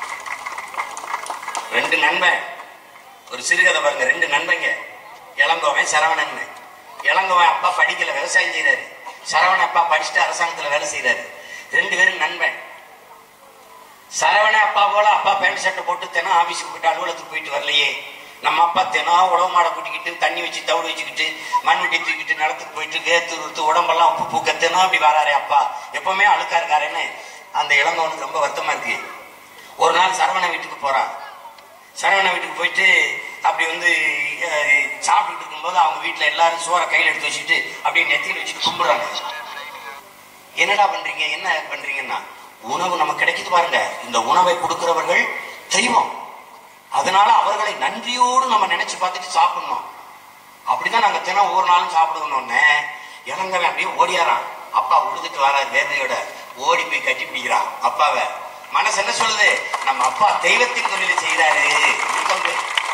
ரெண்டு நண்பன் ஒரு சிறுகதை பாருங்க ரெண்டு நண்பங்க இளங்கோவன் சரவணன் இளங்கோவன் அப்பா படிக்கல விவசாயம் செய்யறாரு சரவணன் அப்பா படிச்சுட்டு அரசாங்கத்துல வேலை செய்யறாரு ரெண்டு பேரும் நண்பன் சரவண அப்பா போல அப்பா பேண்ட் ஷர்ட் போட்டு தினம் ஆபீஸுக்கு போயிட்டு அலுவலகத்துக்கு போயிட்டு வரலையே நம்ம அப்பா தினம் உழவு மாடை கூட்டிக்கிட்டு தண்ணி வச்சு தவிடு வச்சுக்கிட்டு மண் வெட்டி தூக்கிட்டு நிலத்துக்கு போயிட்டு வேத்து உறுத்து உடம்பெல்லாம் உப்பு பூக்க தினம் அப்படி வராரே அப்பா எப்பவுமே அழுக்கா இருக்காருன்னு அந்த இளங்கவனுக்கு ரொம்ப வருத்தமா இருக்கு ஒரு நாள் சரவண வீட்டுக்கு போறான் சரவண வீட்டுக்கு போயிட்டு அப்படி வந்து அஹ், சாப்பிட்டுட்டு இருக்கும்போது அவங்க வீட்டுல எல்லாரும் சோறை கையில் எடுத்து வச்சுட்டு அப்படியே நெத்தியில் வச்சுட்டு கும்பிடுறாங்க என்னடா பண்றீங்க என்ன பண்றீங்கன்னா உணவு நமக்கு கிடைக்குது பாருங்க இந்த உணவை கொடுக்கிறவர்கள் தெய்வம் அதனால அவர்களை நன்றியோடு நம்ம நினைச்சு பார்த்துட்டு சாப்பிடணும் அப்படிதான் நாங்க தினம் ஒவ்வொரு நாளும் சாப்பிடுவோம்னு இளங்கவன் அப்படியே ஓடியாரான் அப்பா உழுதுட்டு வரார் வேதனையோட ஓடி போய் கட்டி பிடிக்கிறான் அப்பாவை மனசு என்ன சொல்லுது நம்ம அப்பா தெய்வத்தின் தொழிலை செய்யறாரு அப்படின்னு சொல்லுது.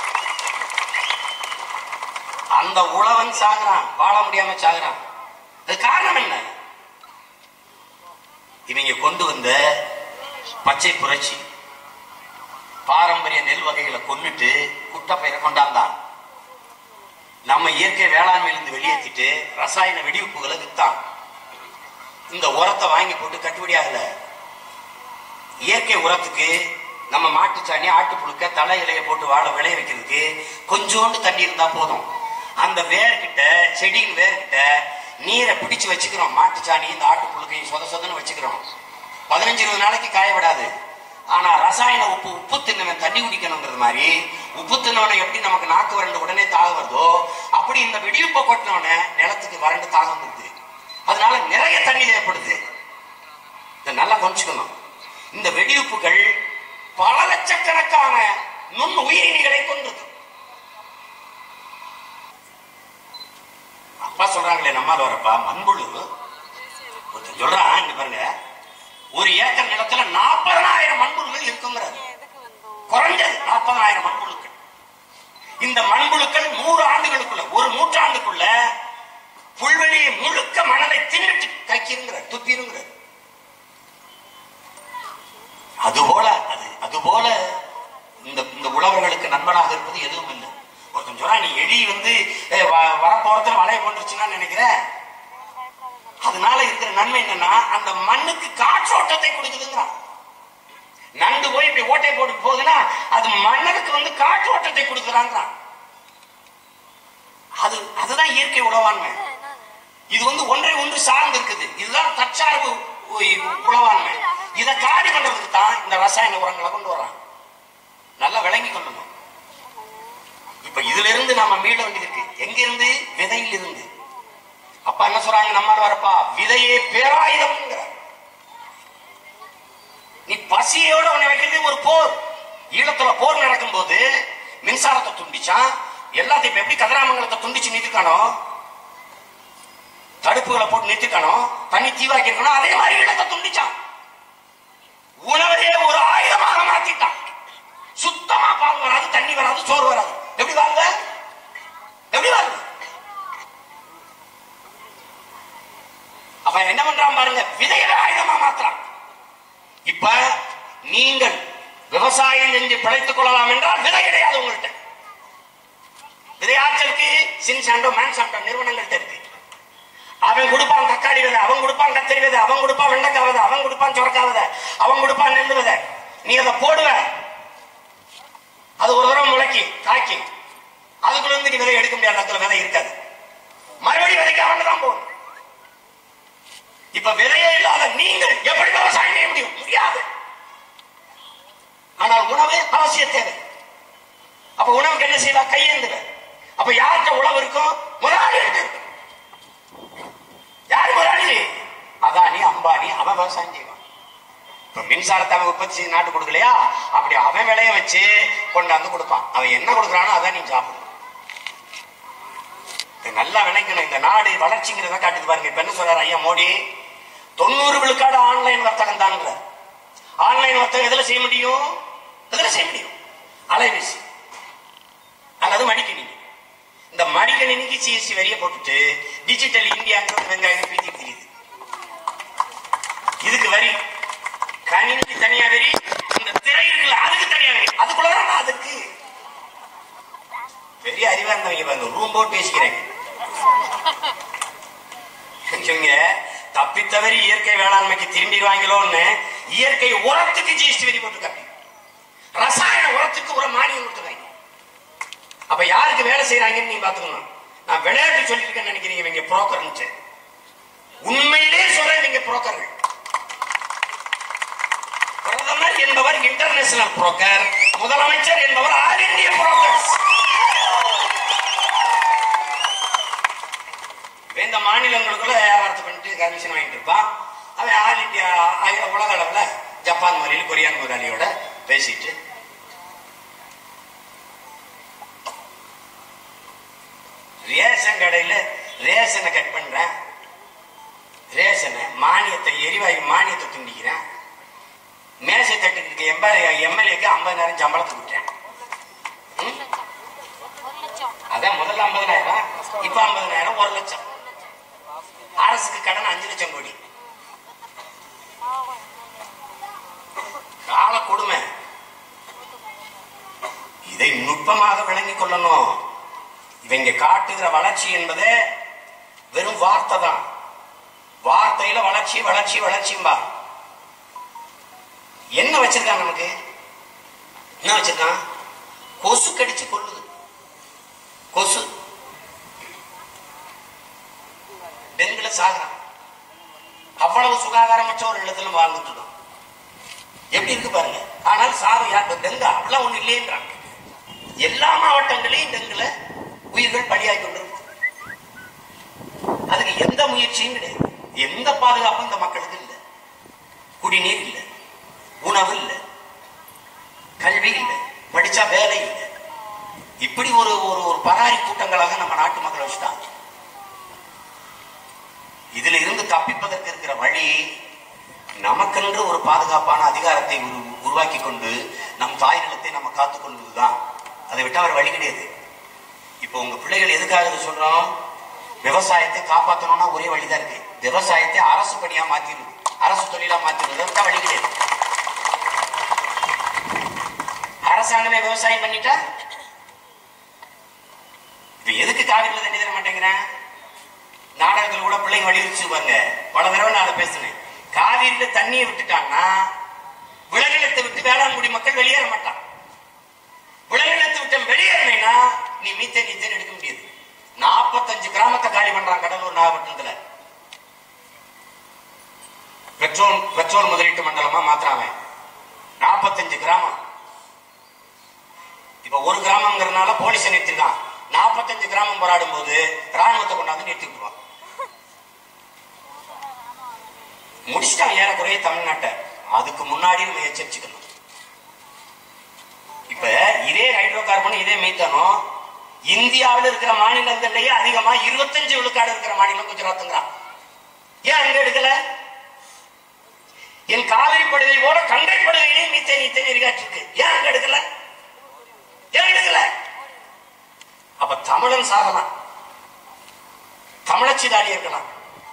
அந்த உழவன் சாகுறான் வாழ முடியாம சாகுறான் அது காரணம் என்ன இவங்க கொண்டு வந்த பச்சை புரட்சி பாரம்பரிய நெல் வகைகளை கொன்னுட்டு குட்டப்பயிரை கொண்டாந்தான் நம்ம இயற்கை வேளாண்மையிலிருந்து வெளியேற்றிட்டு ரசாயன வெடிவுப்புகளை வித்தான் இந்த உரத்தை வாங்கி போட்டு கட்டுப்படி ஆகல இயற்கை உரத்துக்கு நம்ம மாட்டுச்சாணி ஆட்டு புழுக்க தலை இலைய போட்டு வாழ விளைய வைக்கிறதுக்கு கொஞ்சோண்டு தண்ணி இருந்தா போதும் அந்த வேர்கிட்ட செடியின் வேர்கிட்ட நீரை பிடிச்சு வச்சுக்கிறோம் மாட்டுச்சாணி இந்த ஆட்டு புழுக்கையும் சொத சொதன்னு வச்சுக்கிறோம் பதினஞ்சு இருபது நாளைக்கு காய விடாது ஆனா ரசாயன உப்பு உப்பு தின்னவன் தண்ணி குடிக்கணுங்கிறது மாதிரி உப்பு தின்னவனை எப்படி நமக்கு நாக்கு வறண்டு உடனே தாகம் வருதோ அப்படி இந்த வெடியுப்பை கொட்டினவன நிலத்துக்கு வறண்டு தாகம் வருது அதனால நிறைய தண்ணி தேவைப்படுது இதை நல்லா கொஞ்சிக்கணும் இந்த வெடியுப்புகள் பல லட்சக்கணக்கான நுண் உயிரினிகளை கொண்டது அப்பா சொல்றாங்களே நம்மால் வரப்பா மண்புழு ஒருத்தன் சொல்றான் இங்க பாருங்க ஒரு ஏக்கர் நிலத்துல நாற்பதனாயிரம் மண்புழுகள் இருக்குங்கிறாரு குறைஞ்சது நாற்பதாயிரம் மண்புழுக்கள் இந்த மண்புழுக்கள் நூறு ஆண்டுகளுக்குள்ள ஒரு நூற்றாண்டுக்குள்ள புல்வெளியை முழுக்க மணலை தின்னுட்டு கக்கிருங்கிறார் துப்பிருங்கிறார் அதுபோல அது அதுபோல இந்த இந்த உழவர்களுக்கு நண்பனாக இருப்பது எதுவும் இல்லை ஒருத்தன் சொல்றா நீ எலி வந்து அஹ், வ- வரப்போறதுல வளைய கொண்டுருச்சுன்னா நினைக்கிறேன் அதனால இருக்கிற நன்மை என்னன்னா அந்த மண்ணுக்கு காற்றோட்டத்தை கொடுக்குதுங்கிறான் நண்டு போய் இப்படி ஓட்டை போட்டு போகுதுன்னா அது மண்ணுக்கு வந்து காற்றோட்டத்தை கொடுக்குறாங்கிறான் அது அதுதான் இயற்கை உழவாண்மை இது வந்து ஒன்றை ஒன்று சார்ந்து இருக்குது இதுதான் தற்சார்பு உ- உழவாண்மை இதை காடி பண்றதுக்கு தான் இந்த ரசாயன உரங்களை கொண்டு வர்றாங்க நல்லா விளங்கி கொள்ளணும் இப்ப இதுல இருந்து நம்ம மீள வேண்டியது இருக்கு எங்க இருந்து விதையில இருந்து அப்பா என்ன சொல்றாங்க நம்மால் வரப்பா விதையே பேராயுதம்ங்கிறார் நீ பசியோட உன்னை வைக்கிறது ஒரு போர் ஈழத்துல போர் நடக்கும்போது மின்சாரத்தை துண்டிச்சான் எல்லாத்தையும் இப்ப எப்படி கதிராமங்கலத்தை துண்டிச்சு நிறுத்தணும் தடுப்புகளை போட்டு நிறுத்திக்கணும் தண்ணி தீவாக்கி இருக்கணும் அதே மாதிரி ஈழத்தை துண்டிச்சான் உணவையே ஒரு ஆயுதமாக மாத்திட்டான் சுத்தமா பால் வராது தண்ணி வராது சோறு வராது எப்படி வாங்க எப்படி வாங்க அப்ப என்ன பண்றான் பாருங்க விதைகளை ஆயுதமா மாத்துறான் இப்ப நீங்கள் விவசாயம் செஞ்சு பிழைத்துக் கொள்ளலாம் என்றால் விதை கிடையாது உங்கள்கிட்ட விதையாச்சலுக்கு சின்சாண்டோ மேன்சாண்டோ நிறுவனங்கள்ட்ட இருக்கு அவன் கொடுப்பான் தக்காளி விதை அவன் கொடுப்பான் கத்திரி விதை அவன் கொடுப்பான் வெண்டைக்காய் விதை அவன் கொடுப்பான் சுரக்காய் விதை அவன் கொடுப்பான் நெல் விதை நீ அதை போடுவ அது ஒரு தடவை முளைக்கி காய்க்கி அதுக்குள்ள இருந்து நீ விதை எடுக்க முடியாத இடத்துல விதை இருக்காது மறுபடியும் விதைக்க அவன் தான் போகணும் இப்ப விதையே இல்லாத நீங்கள் எப்படி விவசாயம் செய்ய முடியும் முடியாது ஆனால் உணவு அவசிய தேவை அப்ப உணவுக்கு என்ன செய்வா கையேந்துவ அப்ப யார்கிட்ட உழவு இருக்கும் முதலாளி இருக்கு யார் முதலாளி அதானி அம்பானி அவன் விவசாயம் செய்வான் இப்ப மின்சாரத்தை அவன் உற்பத்தி செய்து நாட்டு கொடுக்கலையா அப்படி அவன் விளைய வச்சு கொண்டாந்து கொடுப்பான் அவன் என்ன கொடுக்குறானோ அதான் நீ சாப்பிடணும் இது நல்லா விளைக்கணும் இந்த நாடு வளர்ச்சிங்கிறத காட்டுது பாருங்க இப்ப என்ன சொல்றாரு ஐயா மோடி தொண்ணூறு விழுக்காடு ஆன்லைன் வர்த்தகம் தான்ங்கிற ஆன்லைன் வர்த்தகம் எதுல செய்ய முடியும் எதுல செய்ய முடியும் அலைபேசி அல்லது மடிக்கணினி இந்த மடிக்கணினிக்கு சிஎஸ்சி வரிய போட்டுட்டு டிஜிட்டல் இந்தியாங்கிற வெங்காயம் பீத்தி தெரியுது இதுக்கு வரி கணினிக்கு தனியா வரி இந்த திரை இருக்குல்ல அதுக்கு தனியா வரி அதுக்குள்ள அதுக்கு பெரிய அறிவா இருந்தவங்க பாருங்க ரூம் போட்டு பேசிக்கிறேன் இவங்க தப்பித்தவறி இயற்கை வேளாண்மைக்கு திரும்பிடுவாங்களோன்னு இயற்கை உரத்துக்கு ஜிஎஸ்டி வரி போட்டுருக்காங்க ரசாயன உரத்துக்கு ஒரு மானியம் கொடுத்துருக்காங்க அப்ப யாருக்கு வேலை செய்யறாங்கன்னு நீங்க பாத்துக்கணும் நான் விளையாட்டு சொல்லிருக்கேன்னு நினைக்கிறீங்க இவங்க புரோக்கர் உண்மையிலே சொல்றேன் இவங்க புரோக்கர்கள் பிரதமர் என்பவர் இன்டர்நேஷனல் புரோக்கர் முதலமைச்சர் என்பவர் ஆல் இந்திய புரோக்கர்ஸ் இந்த மாநிலங்களுக்குள்ள வியாபாரத்தை பண்ணிட்டு கமிஷன் வாங்கிட்டு இருப்பான் அவன் ஆல் இந்தியா ஆகிய உலக அளவுல ஜப்பான் முதலில் கொரியான் முதலாளியோட பேசிட்டு ரேஷன் கடையில ரேஷனை கட் பண்றேன் ரேஷனை மானியத்தை எரிவாயு மானியத்தை துண்டிக்கிறேன் மேசை தட்டுக்கு எம்எல்ஏ எம்எல்ஏக்கு ஐம்பதாயிரம் சம்பளத்தை விட்டேன் ம்? அதான் முதல்ல ஐம்பதனாயிரம் இப்ப ஐம்பதனாயிரம் ஒரு லட்சம் அரசுக்கு கடன் அஞ்சு லட்சம் கோடி கால கொடுமை இதை நுட்பமாக விளங்கிக் கொள்ளணும் இவங்க காட்டுகிற வளர்ச்சி என்பது வெறும் வார்த்தை தான் வார்த்தையில வளர்ச்சி வளர்ச்சி வளர்ச்சிம்பா என்ன வச்சிருக்கான் நமக்கு என்ன வச்சிருக்கான் கொசு கடிச்சு கொள்ளுது கொசு டெங்குல சாகுறான் அவ்வளவு சுகாதாரமற்ற ஒரு இடத்துல வாழ்ந்துட்டு இருக்கோம் எப்படி இருக்கு பாருங்க ஆனால் சாவு யார் டெங்கு அப்படிலாம் ஒண்ணு இல்லைன்றாங்க எல்லா மாவட்டங்களையும் டெங்குல உயிர்கள் பலியாகி கொண்டிருக்கு அதுக்கு எந்த முயற்சியும் கிடையாது எந்த பாதுகாப்பும் இந்த மக்களுக்கு இல்லை குடிநீர் இல்லை உணவு இல்லை கல்வி இல்லை படிச்சா வேலை இல்லை இப்படி ஒரு ஒரு ஒரு பராரி கூட்டங்களாக நம்ம நாட்டு மக்களை வச்சுட்டாங்க இதுல இருந்து தப்பிப்பதற்கு இருக்கிற வழி நமக்கென்று ஒரு பாதுகாப்பான அதிகாரத்தை உரு- உருவாக்கி கொண்டு நம் தாய் நிலத்தை நம்ம காத்துக் கொள்வதுதான் அதை விட்டா ஒரு வழி கிடையாது இப்போ உங்க பிள்ளைகள் எதுக்காக இதை சொல்றோம் விவசாயத்தை காப்பாற்றணும்னா ஒரே வழிதான் இருக்கு விவசாயத்தை அரசு பணியா மாத்திடுது அரசு தொழிலா மாத்திடுது அதுக்கு வழி கிடையாது அரசாங்கமே விவசாயம் பண்ணிட்டா இப்ப எதுக்கு காவிரியில தண்ணி தர மாட்டேங்கிறேன் நாடகத்துல கூட பிள்ளைங்க வலியுறுத்தி பாருங்க பல தடவை நான் அதை பேசினேன் காவிரியில தண்ணியை விட்டுட்டாங்கன்னா விளைநிலத்தை விட்டு வேளாண்குடி மக்கள் வெளியேற மாட்டான் விளைநிலத்தை விட்டு வெளியேறினா நீ மீத்தேன் நீத்தேன் எடுக்க முடியாது நாற்பத்தஞ்சு கிராமத்தை காலி பண்றான் கடலூர் நாகப்பட்டினத்துல பெட்ரோல் பெட்ரோல் முதலீட்டு மண்டலமா மாத்திராம நாற்பத்தஞ்சு கிராமம் இப்ப ஒரு கிராமங்கிறதுனால போலீஸை நிறுத்திருக்கான் நாற்பத்தஞ்சு கிராமம் போராடும் போது ராணுவத்தை கொண்டாந்து நிறுத்திக்குவான் முடிச்சிட்டான் ஏறக்குறைய தமிழ்நாட்டை அதுக்கு முன்னாடி நம்ம எச்சரிச்சுக்கணும் இப்ப இதே ஹைட்ரோ கார்பன் இதே மீத்தனும் இந்தியாவில் இருக்கிற மாநிலங்கள்லயே அதிகமா இருபத்தஞ்சு விழுக்காடு இருக்கிற மாநிலம் குஜராத்துங்கிறான் ஏன் அங்க எடுக்கல என் காவிரி படுகை போல கங்கை படுகையிலையும் மீத்தேன் நீத்தேன் எரிகாற்று இருக்கு ஏன் அங்க எடுக்கல ஏன் எடுக்கல அப்ப தமிழன் சாகலாம் தமிழச்சிதாடி இருக்கலாம்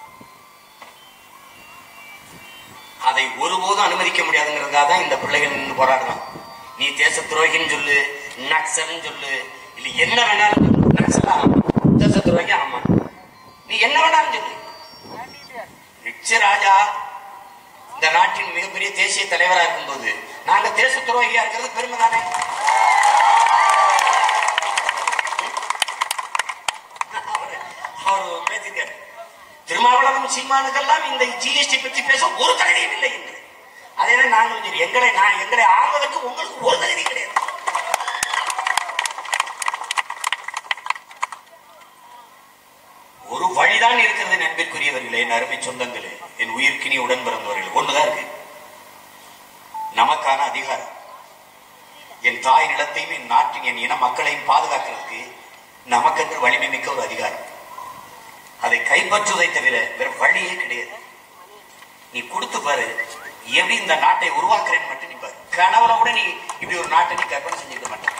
அதை ஒருபோதும் அனுமதிக்க முடியாதுங்கிறதுக்காக தான் இந்த பிள்ளைகள் நின்று போராடுறான் நீ தேச துரோகின்னு சொல்லு நக்சல்னு சொல்லு இல்ல என்ன வேணாலும் சொல்லு நக்சலா தேச துரோகி ஆமா நீ என்ன வேணாலும் சொல்லு நிச்சய ராஜா இந்த நாட்டின் மிகப்பெரிய தேசிய தலைவரா இருக்கும்போது நாங்க தேச துரோகியா இருக்கிறது பெருமை தானே அவர் பேசிட்டார் திருமாவளவன் சீமானுக்கெல்லாம் இந்த ஜிஎஸ்டி பற்றி பேச ஒரு தகுதியும் இல்லை என்று அதே தான் நாங்களும் சரி எங்களை நான் எங்களை ஆள்வதற்கு உங்களுக்கு ஒரு தகுதி கிடையாது ஒரு வழிதான் இருக்கிறது நண்பிற்குரியவர்களே என் அருமை சொந்தங்களே என் உயிர்க்கினி உடன் பிறந்தவர்கள் ஒண்ணுதான் இருக்கு நமக்கான அதிகாரம் என் தாய் நிலத்தையும் என் நாட்டின் என் இன மக்களையும் பாதுகாக்கிறதுக்கு நமக்கென்று வலிமை மிக்க ஒரு அதிகாரம் அதை கைப்பற்றுவதை தவிர வேற வழியே கிடையாது நீ கொடுத்து பாரு எப்படி இந்த நாட்டை உருவாக்குறேன்னு மட்டும் நீ பாரு கனவுல கூட நீ இப்படி ஒரு நாட்டை நீ கற்பனை செஞ்சிருக்க மாட்டேன்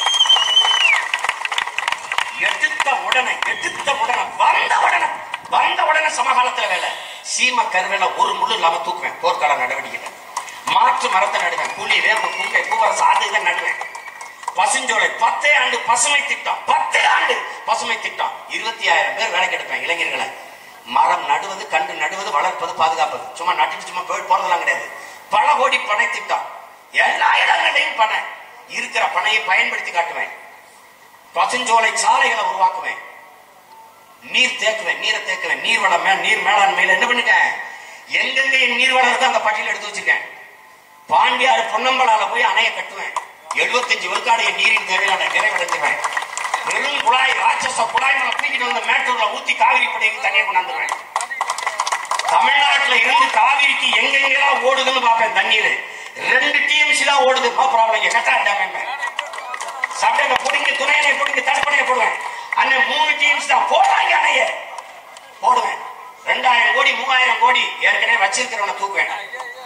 எடுத்த உடனே எடுத்த உடனே வந்த உடனே வந்த உடனே சமகாலத்துல வேலை சீம கருவேல ஒரு முள்ளு இல்லாம தூக்குவேன் போர்க்கால நடவடிக்கை மாற்று மரத்தை நடுவேன் புலி வேப்ப புங்கை பூவரசு ஆண்டு இதை நடுவேன் பசுஞ்சோலை பத்தே ஆண்டு பசுமை திட்டம் பத்தே ஆண்டு பசுமை திட்டம் இருபத்தி ஆயிரம் பேர் வேலைக்கு எடுப்பேன் இளைஞர்களை மரம் நடுவது கண்டு நடுவது வளர்ப்பது பாதுகாப்பது சும்மா நட்டுட்டு சும்மா போய் போறதெல்லாம் கிடையாது பல கோடி பனை திட்டம் எல்லா இடங்களையும் பனை இருக்கிற பனையை பயன்படுத்தி காட்டுவேன் பசுஞ்சோலை சாலைகளை உருவாக்குவேன் நீர் தேக்குவேன் நீரை தேக்குவேன் நீர் வளம் மே- நீர் மேலாண்மையில என்ன பண்ணிட்டேன் எங்கெங்க என் நீர் வளம் இருக்கோ அந்த பட்டியல் எடுத்து வச்சிருக்கேன் பாண்டியாறு பொன்னம்பலால போய் அணைய கட்டுவேன் 75 விழுக்காடு என் நீரின் தேவையில நான் நிறைவடைஞ்சிருவேன் வெறும் குழாய் ராட்சச குழாய் மேல தூக்கிட்டு வந்து மேட்டூர்ல ஊத்தி காவிரி படைக்கு தண்ணியை கொண்டாந்துருவேன் தமிழ்நாட்டுல இருந்து காவிரிக்கு எங்கெங்கெல்லாம் ஓடுதுன்னு பார்ப்பேன் தண்ணீர் ரெண்டு டிஎம்சி தான் ஓடுது நோ ப்ராப்ளம் கட்டா டேம் சட்டையை பிடிங்க துணையனை பிடிங்க தடுப்பணையை போடுவேன் அண்ணன் மூணு டீம்ஸ் தான் போடாங்க அணைய போடுவேன் ரெண்டாயிரம் கோடி மூவாயிரம் கோடி ஏற்கனவே வச்சிருக்கிறவனை தூக்குவேன்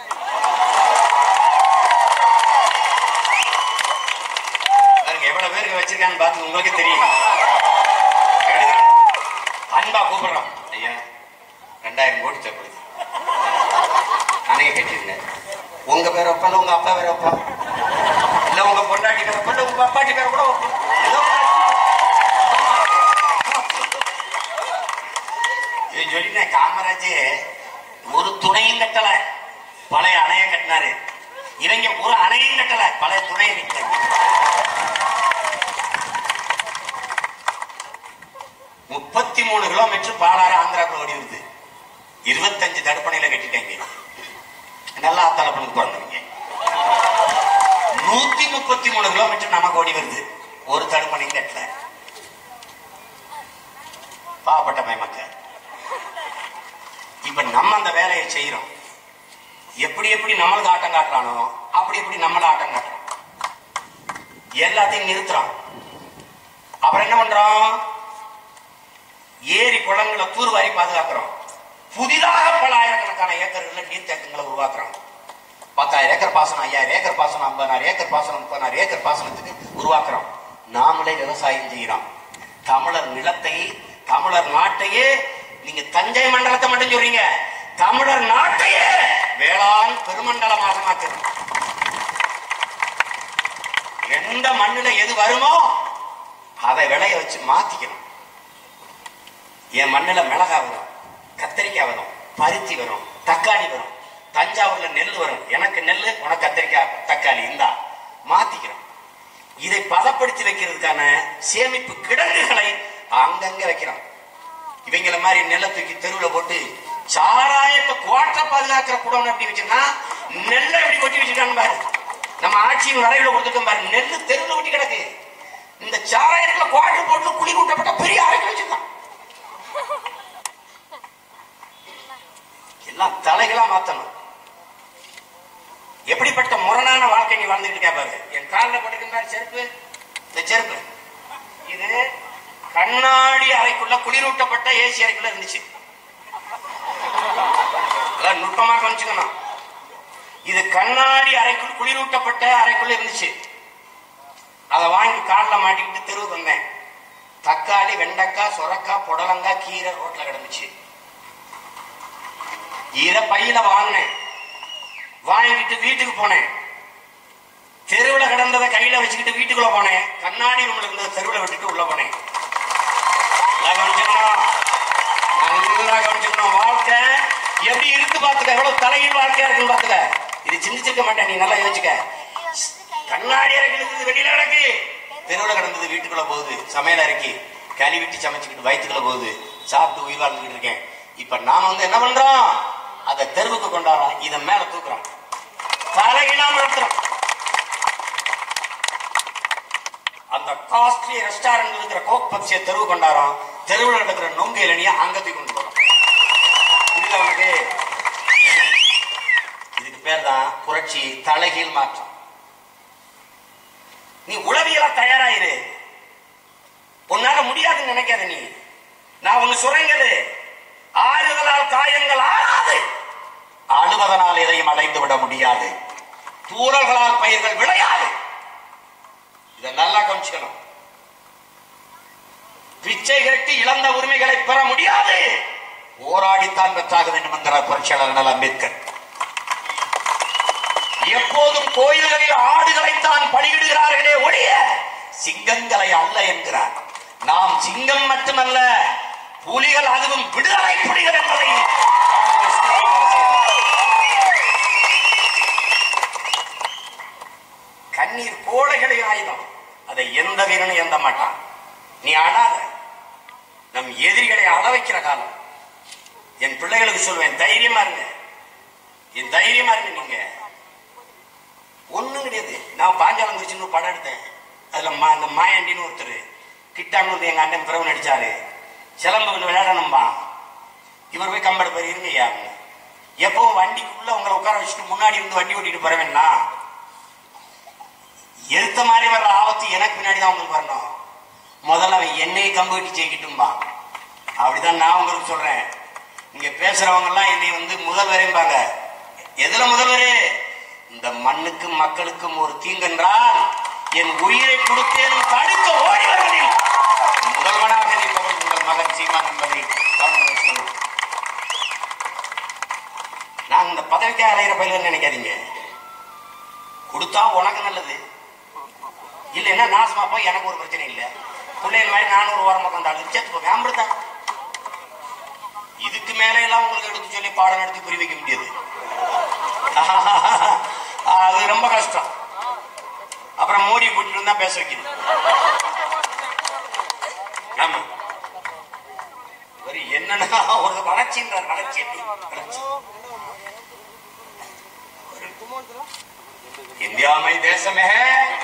பாருங்க எவ்வளவு பேருக்கு வச்சிருக்கான்னு பார்த்து உங்களுக்கு தெரியும் எடுங்க. அன்பா கூப்பிடுறோம் ஐயா ரெண்டாயிரம் கோடி தேவைப்படுது அணைய கட்டிருங்க உங்க பேர் வைப்பா இல்ல உங்க அப்பா பேர் வைப்பா இல்ல உங்க பொண்டாட்டி பேர் வைப்பா இல்ல உங்க அப்பாட்டி பேர் கூட வைப்பா. ஏதோ இது சொல்லிட்டேன் காமராஜ் ஒரு துணையும் கட்டல பழைய அணைய கட்டினாரு இவங்க ஒரு அணையும் கட்டல பழைய துணையை கட்டினாங்க முப்பத்தி மூணு கிலோமீட்டர் பாலாறு ஆந்திராக்குள்ள ஓடி வருது இருபத்தஞ்சு தடுப்பணையில கட்டிட்டாங்க நல்லா தலைப்பனுக்கு பிறந்தவங்க நூத்தி முப்பத்தி மூணு கிலோமீட்டர் நமக்கு ஓடி வருது ஒரு தடுப்பணையும் கட்டல பாவப்பட்ட மயமக்க இப்ப நம்ம அந்த வேலையை செய்யறோம் எப்படி எப்படி நம்மளுக்கு ஆட்டம் காட்டுறானோ அப்படி எப்படி நம்மள ஆட்டம் காட்டுறோம் எல்லாத்தையும் நிறுத்துறோம் அப்புறம் என்ன பண்றோம் ஏரி குளங்களை தூர்வாரி பாதுகாக்கிறோம் புதிதாக பல ஆயிரக்கணக்கான ஏக்கர்ல நீர்த்தேக்கங்களை உருவாக்குறோம் பத்தாயிரம் ஏக்கர் பாசனம் ஐயாயிரம் ஏக்கர் பாசனம் ஐம்பதாயிரம் ஏக்கர் பாசனம் முப்பதாயிரம் ஏக்கர் பாசனத்துக்கு உருவாக்குறோம் நாமளே விவசாயம் செய்யறோம் தமிழர் நிலத்தை தமிழர் நாட்டையே நீங்க தஞ்சை மண்டலத்தை மட்டும் சொல்றீங்க தமிழர் நாட்டையே வேளாண் பெருமண்டலமாக மாற்றணும் எந்த மண்ணுல எது வருமோ அதை விளைய வச்சு மாத்திக்கணும் என் மண்ணுல மிளகா வரும் கத்திரிக்காய் வரும் பருத்தி வரும் தக்காளி வரும் தஞ்சாவூர்ல நெல் வரும் எனக்கு நெல் உனக்கு கத்திரிக்காய் தக்காளி இந்தா மாத்திக்கிறோம் இதை பதப்படுத்தி வைக்கிறதுக்கான சேமிப்பு கிடங்குகளை அங்கங்க வைக்கிறோம் இவங்கள மாதிரி நெல்லை தூக்கி தெருவுல போட்டு சாராயத்தை கோட்டை பாதுகாக்கிற குடம் எப்படி வச்சிருக்கா நெல்லை எப்படி கொட்டி வச்சிருக்கான்னு பாரு நம்ம ஆட்சியின் வரைவில் கொடுத்துருக்கோம் பாரு நெல்லு தெருவுல ஒட்டி கிடக்கு இந்த சாராயத்துல குவாட்டர் போட்டு குழி கூட்டப்பட்ட பெரிய அறைக்கு வச்சிருக்கான் எல்லாம் தலைகளா மாத்தணும் எப்படிப்பட்ட முரணான வாழ்க்கை நீ வாழ்ந்துட்டு இருக்க பாரு என் காலில் போட்டுக்கிற செருப்பு இந்த செருப்பு இது கண்ணாடி அறைக்குள்ள குளிரூட்டப்பட்ட ஏசி அறைக்குள்ள இருந்துச்சு அதான் நுட்பமா கவனிச்சுக்கணும் இது கண்ணாடி அறைக்குள் குளிரூட்டப்பட்ட அறைக்குள்ள இருந்துச்சு அதை வாங்கி காலில் மாட்டிக்கிட்டு தெருவுக்கு வந்தேன் தக்காளி வெண்டைக்காய் சொரக்காய் புடலங்காய் கீரை ரோட்ல கிடந்துச்சு இத பையில வாங்கினேன் வாங்கிட்டு வீட்டுக்கு போனேன் தெருவுல கிடந்ததை கையில வச்சுக்கிட்டு வீட்டுக்குள்ள போனேன் கண்ணாடி ரூம்ல இருந்ததை தெருவுல விட்டுட்டு உள்ள போனேன் நல்லா கவனிச்சுக்கணும் நல்லா கவனிச்சுக்கணும் வாழ்க்கை எப்படி இருக்கு பாத்துக்க எவ்வளவு தலையில் வாழ்க்கையா இருக்குன்னு பாத்துக்க இது சிந்திச்சிருக்க மாட்டேன் நீ நல்லா யோசிச்சுக்க கண்ணாடி அறைக்கிறது வெளியில கிடக்கு தெருவுல கிடந்தது வீட்டுக்குள்ள போகுது சமையல் அறைக்கு கழுவிட்டு சமைச்சுக்கிட்டு வயிற்றுக்குள்ள போகுது சாப்பிட்டு உயிர் வாழ்ந்துகிட்டு இருக்கேன் இப்ப நாம வந்து என்ன பண்றோம் அதை தெருவுக்கு கொண்டாடுறோம் இதை மேல தூக்குறோம் தலைகீழா மாத்துறோம் அந்த காஸ்ட்லி ரெஸ்டாரண்ட் இருக்கிற கோக் பப்சியை தெருவு கொண்டாடுறோம் தெருவில் நடக்கிற நொங்கு இளநியை அங்க தூக்கி கொண்டு போறோம் புரியல உனக்கு இதுக்கு பேர் தான் புரட்சி தலைகீழ் மாற்றம் நீ உளவியலா தயாராயிரு உன்னால முடியாதுன்னு நினைக்காத நீ நான் ஒண்ணு சொல்றேங்கிறது ஆறுதலால் காயங்கள் ஆறாது அழுவதனால் எதையும் அடைந்து விட முடியாது தூரல்களால் பயிர்கள் விளையாது இதை நல்லா கவனிச்சுக்கணும் பிச்சை கட்டி இழந்த உரிமைகளை பெற முடியாது போராடித்தான் பெற்றாக வேண்டும் என்கிறார் புரட்சியாளர் அண்ணல் அம்பேத்கர் எப்போதும் கோயில்களில் ஆடுகளைத்தான் பலியிடுகிறார்களே ஒழிய சிங்கங்களை அல்ல என்கிறார் நாம் சிங்கம் மட்டுமல்ல புலிகள் அதுவும் விடுதலை புலிகள் என்பதை கண்ணீர் கோழைகளை ஆயுதம் அதை எந்த வீரனும் எந்த மாட்டான் நீ அழாத நம் எதிரிகளை அழ வைக்கிற காலம் என் பிள்ளைகளுக்கு சொல்வேன் தைரியமா இருங்க என் தைரியமா இருங்க நீங்க ஒண்ணும் கிடையாது நான் பாஞ்சாலம் குறிச்சின்னு ஒரு படம் எடுத்தேன் அதுல மா- அந்த மாயாண்டின்னு ஒருத்தர் கிட்டான்னு வந்து எங்க அண்ணன் பிறகு நடிச்சாரு சிலம்பு விளையாடணும்பா இவர் போய் கம்பெடு போய் இருங்கய்யா அப்படின்னு. எப்பவும் வண்டிக்குள்ள உங்களை உட்கார வச்சுட்டு முன்னாடி இருந்து வண்டி ஓட்டிட்டு போற வேணா எடுத்த மாதிரி வர்ற ஆபத்து எனக்கு பின்னாடி தான் உங்களுக்கு வரணும் முதல்ல அவன் என்னையை கம்பு கட்டி ஜெயிக்கட்டும்பா அப்படிதான் நான் உங்களுக்கு சொல்றேன் இங்க பேசுறவங்க எல்லாம் என்னை வந்து முதல்வரேம்பாங்க எதுல முதல்வரே இந்த மண்ணுக்கும் மக்களுக்கும் ஒரு தீங்கென்றால் என் உயிரை கொடுத்தேனும் தடுக்க ஓடி வருவதில் முதல்வனாக இருப்பவன் உங்கள் மகன் சீமான் என்பதை கவனம் வைத்துக்கொள்ளும். நான் இந்த பதவிக்காக அலைகிற பயில நினைக்காதீங்க கொடுத்தா உனக்கு நல்லது இல்லைன்னா நாசமா போய் எனக்கு ஒரு பிரச்சனை இல்லை பிள்ளைகள் மாதிரி நானும் ஒரு ஓரம் பக்கம் தாள் செத்து போவேன் அமிர்தான் இதுக்கு மேல எல்லாம் உங்களுக்கு எடுத்து சொல்லி பாடம் நடத்தி புரிய வைக்க முடியாது அது ரொம்ப கஷ்டம் அப்புறம் மோடி கூட்டிட்டு தான் பேச வைக்கணும் ஆமா ஒரு என்னன்னா ஒரு வளர்ச்சின்றார் வளர்ச்சி வளர்ச்சி इंडिया में देश में है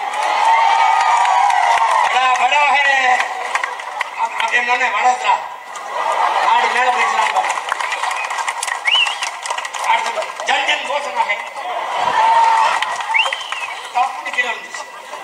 बड़ा बड़ा है अब अब इन्होंने बड़ा था நாடு மேல போயிடுச்சு பாரு அடுத்து ஜன் ஜன் கோஷனா है தப்புன்னு கீழே வந்துச்சு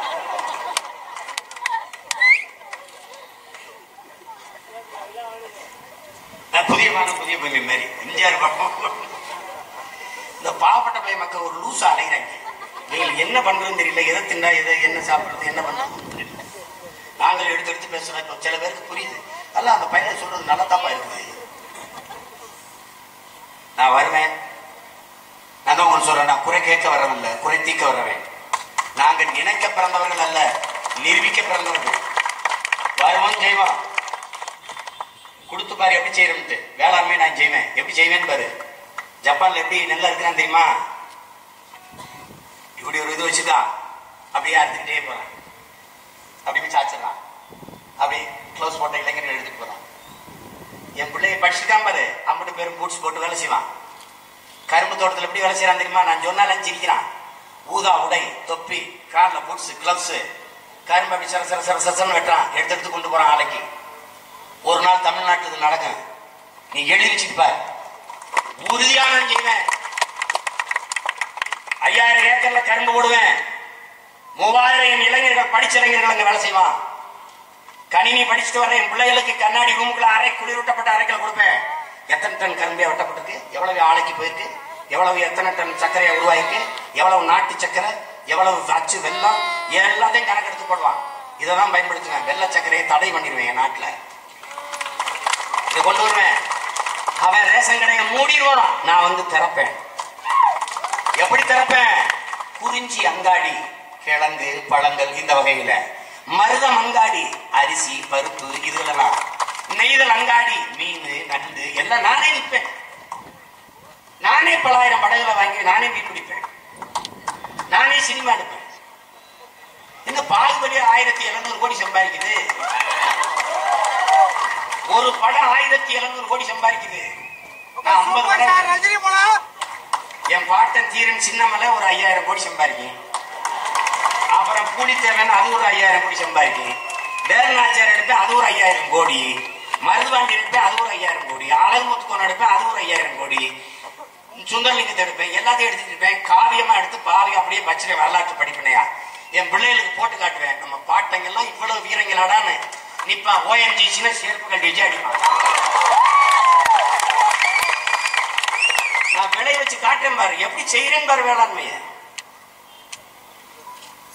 நான் புதிய பானம் புதிய பள்ளி மாதிரி எம்ஜிஆர் படம் இந்த பாவப்பட்ட பைய மக்கள் ஒரு லூசா அலைகிறாங்க நீங்கள் என்ன பண்றதுன்னு தெரியல எதை திண்டா எதை என்ன சாப்பிடுறது என்ன பண்றது தெரியல. நாங்கள் எடுத்து எடுத்து பேசுறோம் இப்போ சில பேருக்கு புரியுது அல்ல அந்த பையனை சொல்றது நல்லா தப்பா இருக்குது நான் வருவேன் நான் தான் உங்களுக்கு சொல்றேன் நான் குறை கேட்க வரவில்லை குறை தீர்க்க வரவேன் நாங்கள் நினைக்க பிறந்தவர்கள் அல்ல நிரூபிக்க பிறந்தவர்கள் வருவோம் செய்வோம் கொடுத்து பாரு எப்படி செய்யறோம்ட்டு வேளாண்மை நான் செய்வேன் எப்படி செய்வேன்னு பாரு ஜப்பான்ல எப்படி நெல்ல இருக்கிறான் தெரியுமா இப்படி ஒரு இது வச்சுதான் அப்படியே அறுத்துக்கிட்டே போறான் அப்படி போய் சாச்சிடறான் அப்படியே க்ளோஸ் போட்ட இளைஞர்கள் எடுத்துட்டு போறான் என் பிள்ளைய படிச்சுட்டான் பாரு அம்பட்டு பேரும் பூட்ஸ் போட்டு வேலை செய்வான் கரும்பு தோட்டத்துல எப்படி வேலை செய்யறான் தெரியுமா நான் சொன்னாலும் சிரிக்கிறான் ஊதா உடை தொப்பி காலில் பூட்ஸ் கிளப்ஸ் கரும்பு அப்படி சர சர சர சரன்னு வெட்டுறான் எடுத்து எடுத்து கொண்டு போறான் ஆலைக்கு ஒரு நாள் தமிழ்நாட்டுல இது நடக்கும் நீ எழுதி வச்சுட்டு பாரு உறுதியான நான் செய்வேன் ஐயாயிரம் ஏக்கர்ல கரும்பு போடுவேன் மூவாயிரம் இளைஞர்கள் படிச்ச இளைஞர்கள் அங்க வேலை செய்வான் கணினி படிச்சுட்டு வர என் பிள்ளைகளுக்கு கண்ணாடி ரூமுக்குள்ள அறை குளிரூட்டப்பட்ட அறைகள் கொடுப்பேன் எத்தனை டன் கரும்பே வெட்டப்பட்டிருக்கு எவ்வளவு ஆலைக்கு போயிருக்கு எவ்வளவு எத்தனை டன் சர்க்கரையை உருவாயிருக்கு எவ்வளவு நாட்டு சர்க்கரை எவ்வளவு அச்சு வெல்லம் எல்லாத்தையும் கணக்கெடுத்து போடுவான் இதை தான் பயன்படுத்துவேன் வெள்ள சர்க்கரையை தடை பண்ணிடுவேன் என் நாட்டுல இதை கொண்டு வருவேன் அவன் ரேஷன் கடையை மூடிடுவான் நான் வந்து திறப்பேன் எப்படி திறப்பேன் குறிஞ்சி அங்காடி கிழங்கு பழங்கள் இந்த வகையில மருதம் அங்காடி அரிசி பருப்பு இதுகளெல்லாம் நெய்தல் அங்காடி மீன் நண்டு எல்லாம் நானே விற்பேன் நானே பலாயிரம் படகுல வாங்கி நானே மீன் பிடிப்பேன் நானே சினிமா எடுப்பேன் இந்த பாகுபலி ஆயிரத்தி எழுநூறு கோடி சம்பாதிக்குது ஒரு படம் ஆயிரத்தி எழுநூறு கோடி சம்பாதிக்குது நான் ஐம்பது சூப்பர் ஸ்டார் படம் ரஜினி படம் என் பாட்டன் தீரன் சின்னமலை ஒரு ஐயாயிரம் கோடி சம்பாதிக்கும் அப்புறம் புலித்தேவன் அது ஒரு ஐயாயிரம் கோடி சம்பாதிக்கும் வேலநாச்சியார் எடுப்பேன் அது ஒரு ஐயாயிரம் கோடி மருதுவாண்டி எடுப்பேன் அது ஒரு ஐயாயிரம் கோடி அழகுமுத்துக்கோன் எடுப்பேன் அது ஒரு ஐயாயிரம் கோடி சுந்தரலிங்கத்தை எடுப்பேன் எல்லாத்தையும் எடுத்துட்டு இருப்பேன் காவியமா எடுத்து பாவி அப்படியே பச்சை வரலாற்று படிப்பினையா என் பிள்ளைகளுக்கு போட்டு காட்டுவேன் நம்ம பாட்டங்கெல்லாம் இவ்வளவு வீரங்களாடான்னு நிப்பான் ஓஎன்ஜிசின்னு சேர்ப்பு கட்டி வச்சு அடிப்பான் நான் விளை வச்சு காட்டுறேன் பாரு எப்படி செய்யறேன் பாரு வேளாண்மைய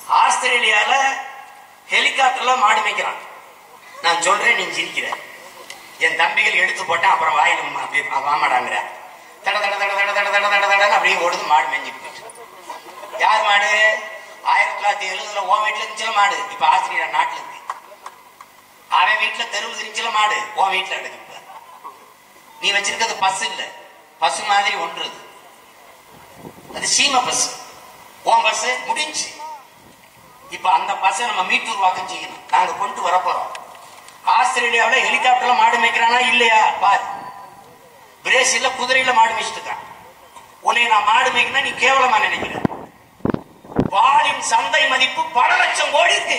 ஆஸ்திரேலியால ஹெலிகாப்டர்ல மாடு மேய்க்கிறான் நான் சொல்றேன் நீ சிரிக்கிற என் தம்பிகள் எடுத்து போட்டேன் அப்புறம் வாயில் ம- அப்படியே வாமாடாங்கிற தட தட தட தட தட தட தட தட அப்படியே ஓடுது மாடு மேய்ஞ்சிட்டு போச்சு. யார் மாடு ஆயிரத்தி தொள்ளாயிரத்தி எழுபதுல உன் வீட்டுல இருந்துச்சுல மாடு இப்ப ஆஸ்திரேலியா நாட்டுல இருக்கு அவன் வீட்டுல தெருவில் இருந்துச்சுல மாடு உன் வீட்டுல இருக்கு இப்ப நீ வச்சிருக்கிறது பஸ் இல்ல பசு மாதிரி ஒன்று அது. அது சீம பஸ் உன் பஸ் முடிஞ்சு இப்ப அந்த பஸ்ஸை நம்ம மீட்டுருவாக்கம் செய்யணும் நாங்க கொண்டு வர போறோம் ஆஸ்திரேலியாவுல ஹெலிகாப்டர்ல மாடு மேய்க்கிறானா இல்லையா பாரு பிரேசில்ல குதிரையில மாடு மேய்ச்சிட்டு இருக்கான் உன்னை நான் மாடு மேய்க்கணும் நீ கேவலமா நினைக்கிற பாலின் சந்தை மதிப்பு பல லட்சம் கோடி இருக்கு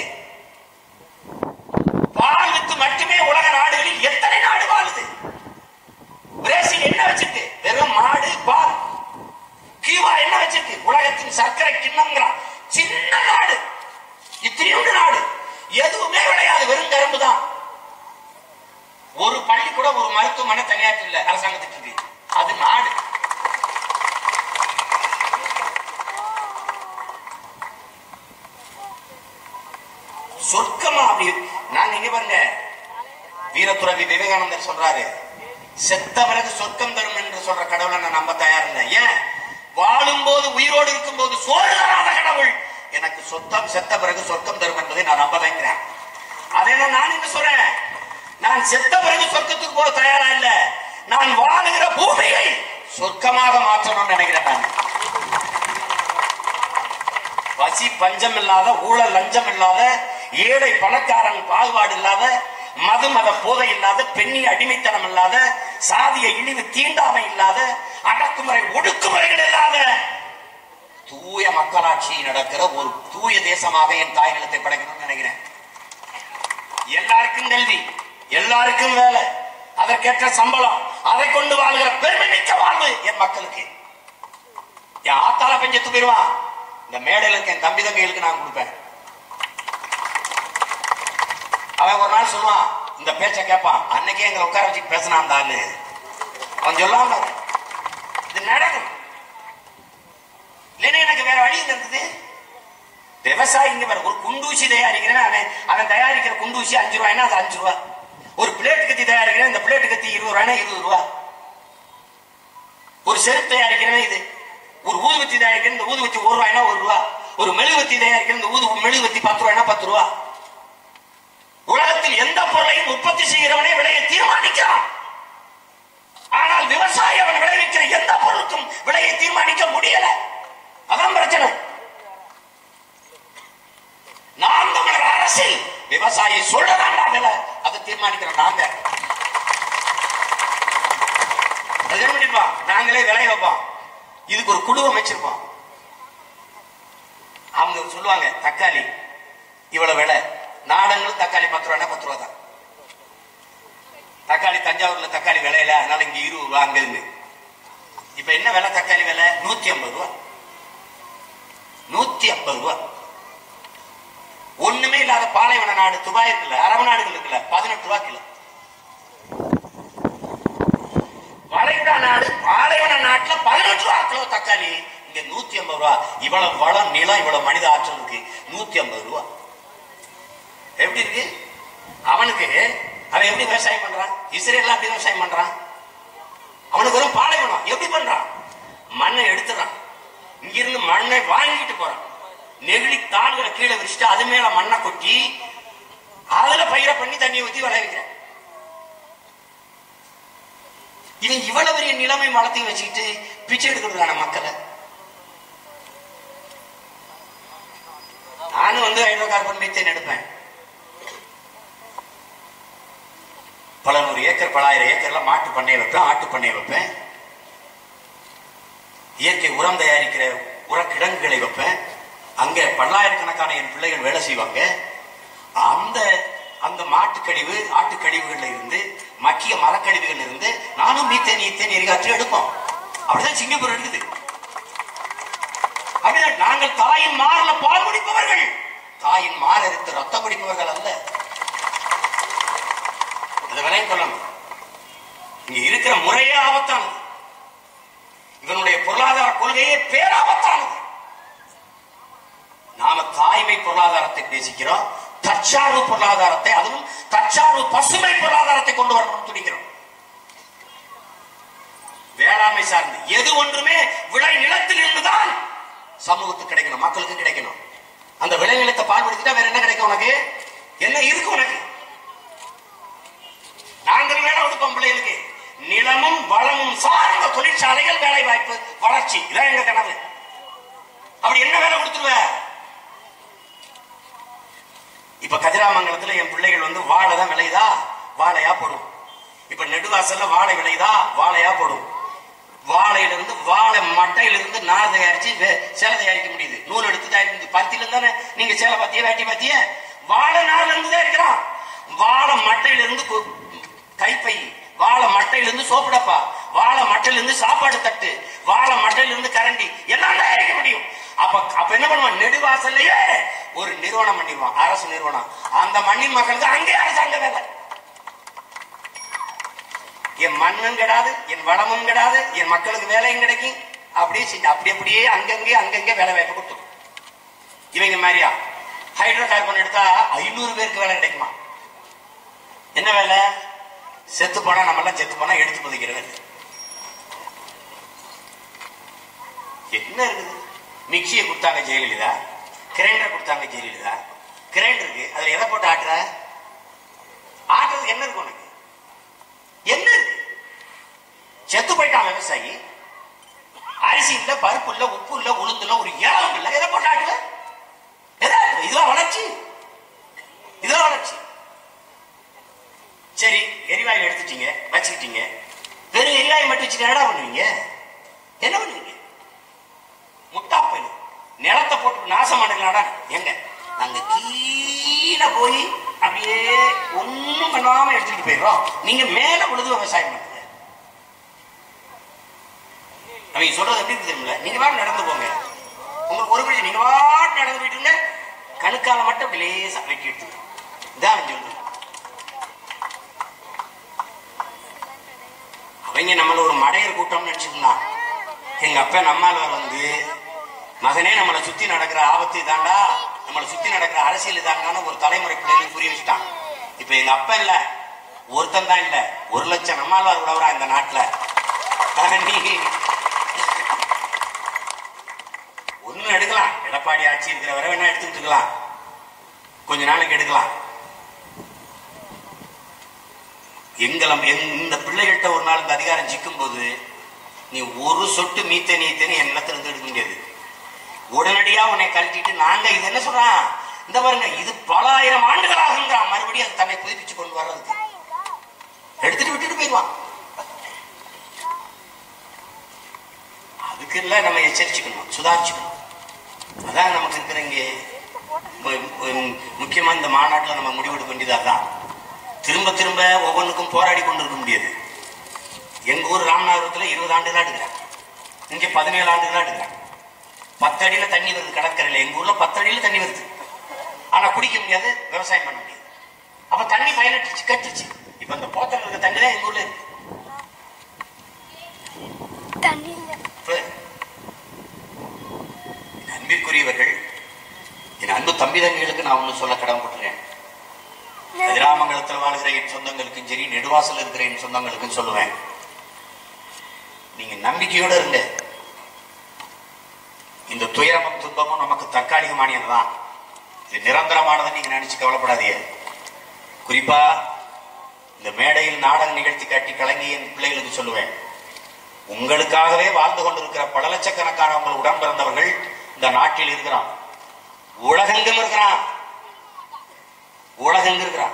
பால் வித்து மட்டுமே உலக நாடுகளில் எத்தனை நாடு வாழுது பிரேசில் என்ன வச்சிருக்கு வெறும் மாடு பால் கியூபா என்ன வச்சிருக்கு உலகத்தின் சர்க்கரை கிண்ணம்ங்கிறான் சின்ன நாடு இத்திரியோண்டு நாடு எதுவுமே விளையாது வெறும் கரும்பு தான் ஒரு பள்ளி கூட ஒரு மருத்துவமனை தனியார் இல்ல அரசாங்கத்துக்கு இருக்கு அது நாடு சொர்க்கமா அப்படி நாங்க இங்க பாருங்க வீரத்துறவி விவேகானந்தர் சொல்றாரு செத்த பிறகு சொர்க்கம் தரும் என்று சொல்ற கடவுளை நான் நம்ப தயார் இல்லை ஏன் வாழும்போது உயிரோடு இருக்கும்போது சோறு தராத கடவுள் எனக்கு சொத்தம் செத்த பிறகு சொர்க்கம் தரும் என்பதை நான் நம்ப வைக்கிறேன் அதே தான் நான் என்ன சொல்றேன் நான் செத்த பிறகு சொர்க்கத்துக்கு போக தயாரா இல்ல நான் வாழுகிற பூமியை சொர்க்கமாக மாற்றணும்னு நினைக்கிறேன் நான் பசி பஞ்சம் இல்லாத ஊழல் லஞ்சம் இல்லாத ஏழை பணக்காரன் பாகுபாடு இல்லாத மது மத போதை இல்லாத பெண்ணி அடிமைத்தனம் இல்லாத சாதிய இழிவு தீண்டாமை இல்லாத அடக்குமுறை ஒடுக்குமுறைகள் இல்லாத தூய மக்களாட்சி நடக்கிற ஒரு தூய தேசமாக என் தாய் நிலத்தை படைக்கணும்னு நினைக்கிறேன் எல்லாருக்கும் கல்வி எல்லாருக்கும் வேலை அதற்கேற்ற சம்பளம் அதை கொண்டு வாழ்கிற பெருமை மிக்க வாழ்வு என் மக்களுக்கு என் ஆத்தால பெஞ்சத்து போயிருவான் இந்த மேடையில இருக்க என் தம்பி தங்கைகளுக்கு நான் கொடுப்பேன் அவன் ஒரு நாள் சொல்லுவான் இந்த பேச்ச கேட்பான் அன்னைக்கே எங்களை உட்கார வச்சு பேசினான் அந்த ஆளு அவன் சொல்லாம பாரு. இது நடக்கும் இல்லைன்னா எனக்கு வேற வழி இருக்குது விவசாயி இங்க பாரு ஒரு குண்டூசி தயாரிக்கிறேன் அவன் அவன் தயாரிக்கிற குண்டூசி அஞ்சு ரூபாய்னா அது அஞ்சு ரூபா ஒரு பிளேட் கத்தி தயாரிக்கிறேன் இந்த பிளேட் கத்தி இருபது ரூபாய்னா இருபது ரூபா ஒரு செருப்பு தயாரிக்கிறேன் இது ஒரு ஊதுவத்தி தயாரிக்கிறேன் இந்த ஊதுவத்தி ஒரு ரூபாய்னா ஒரு ரூபா ஒரு மெழுகுவத்தி தயாரிக்கிறேன் இந்த ஊது மெழுகுவத்தி பத்து ரூபாய்னா பத்து ரூபா உலகத்தில் எந்த பொருளையும் உற்பத்தி செய்கிறவனே விலையை தீர்மானிக்கிறான் ஆனால் விவசாயி அவன் விளைவிக்கிற எந்த பொருளுக்கும் விலையை தீர்மானிக்க முடியல அதான் பிரச்சனை நாம் தமிழர் அரசில் விவசாயி சொல்லலாம் விலை அதை தீர்மானிக்கிறோம் நாங்க அது என்ன பண்ணிருப்போம் நாங்களே விலைய வைப்போம் இதுக்கு ஒரு குழு அமைச்சிருப்போம் அவங்க சொல்லுவாங்க தக்காளி இவ்வளவு விலை நாடங்களும் தக்காளி பத்து ரூபா பத்து ரூபா தான் தக்காளி தஞ்சாவூர்ல தக்காளி விலையில அதனால இங்க இருபது ரூபா அங்க இருந்து இப்ப என்ன விலை தக்காளி விலை நூத்தி ஐம்பது ரூபா நூத்தி ஐம்பது ரூபா ஒண்ணுமே இல்லாத பாலைவன நாடு துபாய் இருக்குல்ல அரபு நாடுகள் இருக்குல்ல பதினெட்டு ரூபா கிலோ வளைகுடா நாடு பாலைவன நாட்டுல பதினெட்டு ரூபா கிலோ தக்காளி இங்க நூத்தி ஐம்பது ரூபா இவ்வளவு வளம் நிலம் இவ்வளவு மனித ஆற்றல் இருக்கு நூத்தி ஐம்பது ரூபா எப்படி இருக்கு அவனுக்கு அவன் எப்படி விவசாயம் பண்றான் இஸ்ரேல் எப்படி விவசாயம் பண்றான் அவனுக்கு வெறும் பாலைவனம் எப்படி பண்றான் மண்ணை எடுத்துறான் இங்கிருந்து மண்ணை வாங்கிட்டு போறான் நெகிழி தாள்களை கீழே வச்சுட்டு அது மேல மண்ணை கொட்டி அதுல பயிரை பண்ணி தண்ணி ஊத்தி விளைவிக்கிறேன் இவன் இவ்வளவு பெரிய நிலைமை வளர்த்தி வச்சுக்கிட்டு பிச்சை எடுக்கிறதுக்கான மக்களை நானும் வந்து ஹைட்ரோ கார்பன் மீத்தேன் எடுப்பேன் பல நூறு ஏக்கர் பலாயிரம் ஏக்கர்ல மாட்டு பண்ணையை வைப்பேன் ஆட்டு பண்ணையை வைப்பேன் இயற்கை உரம் தயாரிக்கிற உரக்கிடங்குகளை வைப்பேன் அங்க பல்லாயிரக்கணக்கான என் பிள்ளைகள் வேலை செய்வாங்க அந்த அந்த மாட்டுக்கழிவு ஆட்டுக்கழிவுகள்ல இருந்து மக்கிய மரக்கழிவுகள் இருந்து நானும் மீத்தேன் ஈத்தேன் எரிகாற்று எடுப்போம் அப்படிதான் சிங்கப்பூர் எடுக்குது அப்படிதான் நாங்கள் தாயின் மாறல பால் குடிப்பவர்கள் தாயின் மாற எடுத்து ரத்தம் குடிப்பவர்கள் அல்ல அதை விலையும் கொள்ளணும் இங்க இருக்கிற முறையே ஆபத்தானது இவனுடைய பொருளாதார கொள்கையே பேராபத்தானது நாம தாய்மை பொருளாதாரத்தை பேசிக்கிறோம் தற்சார்பு பொருளாதாரத்தை அதுவும் தற்சார்பு பசுமை பொருளாதாரத்தை கொண்டு வரணும் துடிக்கிறோம் வேளாண்மை சார்ந்து எது ஒன்றுமே விளை நிலத்தில் இருந்துதான் சமூகத்துக்கு கிடைக்கணும் மக்களுக்கு கிடைக்கணும் அந்த விளை நிலத்தை பால்படுத்திட்டா வேற என்ன கிடைக்கும் உனக்கு என்ன இருக்கு உனக்கு நாங்கள் வேலை கொடுப்போம் பிள்ளைகளுக்கு நிலமும் வளமும் சார்ந்த தொழிற்சாலைகள் வேலை வாய்ப்பு வளர்ச்சி இதான் எங்க கனவு அப்படி என்ன வேலை கொடுத்துருவ இப்ப கதிராமங்கலத்துல என் பிள்ளைகள் வந்து வாழை தான் விளையுதா வாழையா போடும் இப்ப நெடுவாசல்ல வாழை விளையுதா வாழையா போடும் வாழையில இருந்து வாழை மட்டையில இருந்து நார் தயாரிச்சு வே- சேலை தயாரிக்க முடியுது நூல் எடுத்து தயாரிக்க பருத்தில இருந்து தானே நீங்க சேலை பாத்திய வேட்டி பாத்திய வாழை நார்ல இருந்து தான் இருக்கிறான் வாழை மட்டையில இருந்து கு- கைப்பை வாழை மட்டையில இருந்து சோப்பு டப்பா வாழை மட்டையில இருந்து சாப்பாடு தட்டு வாழை மட்டையில இருந்து கரண்டி எல்லாம் தயாரிக்க முடியும் அப்ப அப்ப என்ன பண்ணுவான் நெடுவாசல்லையே ஒரு நிறுவனம் பண்ணிடுவான் அரசு நிறுவனம் அந்த மண்ணின் மக்களுக்கு அங்கே அரசாங்க வேலை என் மண்ணும் கிடாது என் வளமும் கிடாது என் மக்களுக்கு வேலையும் கிடைக்கும் அப்படியே செஞ்சு அப்படி அப்படியே அங்கங்கே அங்கங்கே வேலை வாய்ப்பு கொடுத்துரும் இவங்க மாதிரியா ஹைட்ரோ கார்பன் எடுத்தா ஐநூறு பேருக்கு வேலை கிடைக்குமா என்ன வேலை செத்து போனா நம்ம எல்லாம் செத்து போனா எடுத்து புதைக்கிற வேலை என்ன இருக்குது மிக்சியை கொடுத்தாங்க ஜெயலலிதா கிரைண்டர் கொடுத்தாங்க ஜெயலலிதா கிரைண்டருக்கு அதுல எதை போட்டு ஆட்டுற ஆட்டுறதுக்கு என்ன இருக்கு உனக்கு என்ன இருக்கு செத்து போயிட்டான் விவசாயி அரிசி இல்ல பருப்பு இல்ல உப்பு இல்ல உளுந்து இல்ல ஒரு ஏலம் இல்ல எதை போட்டு ஆட்டுல எதை ஆட்டுற? இதுதான் வளர்ச்சி இதுதான் வளர்ச்சி சரி எரிவாயு எடுத்துட்டீங்க வச்சுக்கிட்டீங்க வெறும் எரிவாயு மட்டும் வச்சுட்டு என்னடா பண்ணுவீங்க என்ன பண்ணுவீங்க முட்டாப்பையில் நிலத்தை போட்டு நாசம் பண்ணுங்களாடா எங்க நாங்க கீழே போய் அப்படியே ஒண்ணும் பண்ணாம எடுத்துட்டு போயிடுறோம் நீங்க மேல விழுது விவசாயம் பண்ணுங்க அவங்க சொல்றது எப்படி இருக்கு தெரியுமில்ல நீங்க வாட்டு நடந்து போங்க உங்களுக்கு ஒரு படி நீங்க வாட்டு நடந்து போயிட்டுங்க கணுக்கால மட்டும் அப்படி லேசா வெட்டி எடுத்துட்டு இதான் அவன் சொல்றது அவங்க நம்மள ஒரு மடையர் கூட்டம்னு நினைச்சுக்கலாம் எங்க அப்பா நம்மாழ்வார் வந்து மகனே நம்மளை சுத்தி நடக்கிற ஆபத்து தாண்டா நம்மளை சுத்தி நடக்கிற அரசியல் தாண்டான்னு ஒரு தலைமுறை பிள்ளைகளுக்கு புரிய வச்சுட்டான் இப்ப எங்க அப்பா இல்ல ஒருத்தன் தான் இல்ல ஒரு லட்சம் நம்மாழ்வார் உழவுறா இந்த நாட்டுல ஆனா நீ ஒண்ணும் எடுக்கலாம் எடப்பாடி ஆட்சி இருக்கிற வரை வேணா எடுத்துக்கிட்டு இருக்கலாம் கொஞ்ச நாளைக்கு எடுக்கலாம் எங்களம் எங்- இந்த பிள்ளைகள்கிட்ட ஒரு நாள் இந்த அதிகாரம் சிக்கும் போது நீ ஒரு சொட்டு மீத்த நீத்தன்னு என் நிலத்துல இருந்து எடுக்க முடியாது உடனடியா உன்னை கழட்டிட்டு நாங்க இது என்ன சொல்றான் இந்த பாருங்க இது பல ஆயிரம் ஆண்டுகள் ஆகுங்கிறான் மறுபடியும் அது தன்னை புதுப்பிச்சு கொண்டு வர்றதுக்கு எடுத்துட்டு விட்டுட்டு போயிடுவான் அதுக்கு இல்ல நம்ம எச்சரிச்சுக்கணும் சுதாரிச்சுக்கணும் அதான் நமக்கு இருக்கிற இங்கே மு- மு- முக்கியமா இந்த மாநாட்டுல நம்ம முடிவெடுக்க வேண்டியது அதான் திரும்ப திரும்ப ஒவ்வொன்றுக்கும் போராடி கொண்டு இருக்க முடியாது எங்க ஊர் ராமநாதபுரத்துல இருபது ஆண்டுகளா எடுக்கிறேன் இங்க பதினேழு ஆண்டுகளா எடுக்கிறேன் பத்து அடியில தண்ணி வருது கடற்கரையில எங்க ஊர்ல பத்து அடியில தண்ணி வருது ஆனா குடிக்க முடியாது விவசாயம் பண்ண முடியாது அப்ப தண்ணி பயனற்றுச்சு கட்டுச்சு இப்ப இந்த போத்தல் இருக்க தண்ணி தான் எங்க ஊர்ல இருக்கு தண்ணி இல்ல இப்ப என் அன்பிற்குரியவர்கள் என் அன்பு தம்பி தம்பிகளுக்கு நான் ஒண்ணு சொல்ல கடமைப்பட்டிருக்கேன் கிராமங்களத்தில் வாழ்கிற என் சொந்தங்களுக்கும் சரி நெடுவாசல் இருக்கிற என் சொந்தங்களுக்கும் சொல்லுவேன் நீங்க நம்பிக்கையோட இருங்க இந்த துயரமும் துன்பமும் நமக்கு தற்காலிகமானது தான் இது நிரந்தரமானதை நீங்க நினைச்சு கவலைப்படாதீங்க குறிப்பா இந்த மேடையில் நாடகம் நிகழ்த்தி காட்டி கலங்கி என் பிள்ளைகளுக்கு சொல்லுவேன் உங்களுக்காகவே வாழ்ந்து கொண்டிருக்கிற பல லட்சக்கணக்கான உங்கள் உடன் பிறந்தவர்கள் இந்த நாட்டில் இருக்கிறான் உலகெங்கும் இருக்கிறான் உலகெங்கும் இருக்கிறான்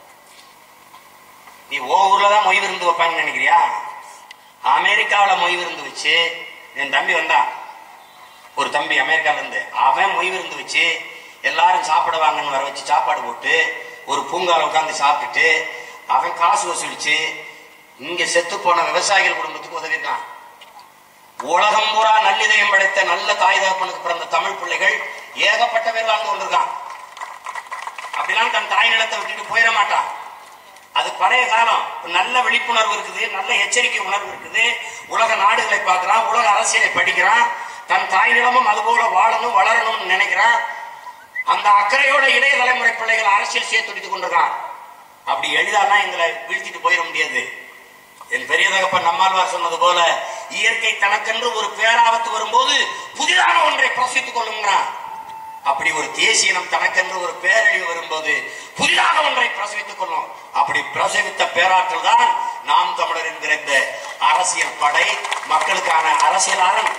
நீ ஓ ஊர்ல தான் மொய் விருந்து வைப்பாங்கன்னு நினைக்கிறியா அமெரிக்காவுல மொய் விருந்து வச்சு என் தம்பி வந்தான் ஒரு தம்பி அமெரிக்கால இருந்து அவன் மொய் விருந்து வச்சு எல்லாரும் சாப்பிடுவாங்கன்னு வர வச்சு சாப்பாடு போட்டு ஒரு பூங்கால உட்கார்ந்து சாப்பிட்டுட்டு அவன் காசு வசூலிச்சு இங்க செத்து போன விவசாயிகள் குடும்பத்துக்கு உதவிருக்கான் உலகம் பூரா நல்லிதயம் படைத்த நல்ல தாய் தகப்பனுக்கு பிறந்த தமிழ் பிள்ளைகள் ஏகப்பட்ட பேர் வாழ்ந்து கொண்டிருக்கான் அப்படிலாம் தன் தாய் நிலத்தை விட்டுட்டு போயிட மாட்டான் அது பழைய காலம் இப்ப நல்ல விழிப்புணர்வு இருக்குது நல்ல எச்சரிக்கை உணர்வு இருக்குது உலக நாடுகளை பார்க்கிறான் உலக அரசியலை படிக்கிறான் தன் தாய் நிலமும் அதுபோல வாழணும் வளரணும்னு நினைக்கிறான் அந்த அக்கறையோட இளைய தலைமுறை பிள்ளைகள் அரசியல் செய்ய துடித்துக் கொண்டிருக்கான் அப்படி எளிதாலாம் எங்களை வீழ்த்திட்டு போயிட முடியாது என் பெரிய தகப்பன் நம்மாழ்வார் சொன்னது போல இயற்கை தனக்கென்று ஒரு பேராபத்து வரும்போது புதிதான ஒன்றை பிரசித்துக் கொள்ளுங்கிறான் அப்படி ஒரு தேசியனம் தனக்கென்று ஒரு பேரழிவு வரும்போது புதிதாக ஒன்றை பிரசவித்துக் கொள்ளும் அப்படி பிரசவித்த பேராற்றல் தான் நாம் தமிழர் என்கிற இந்த அரசியல் படை மக்களுக்கான அரசியல் அரண்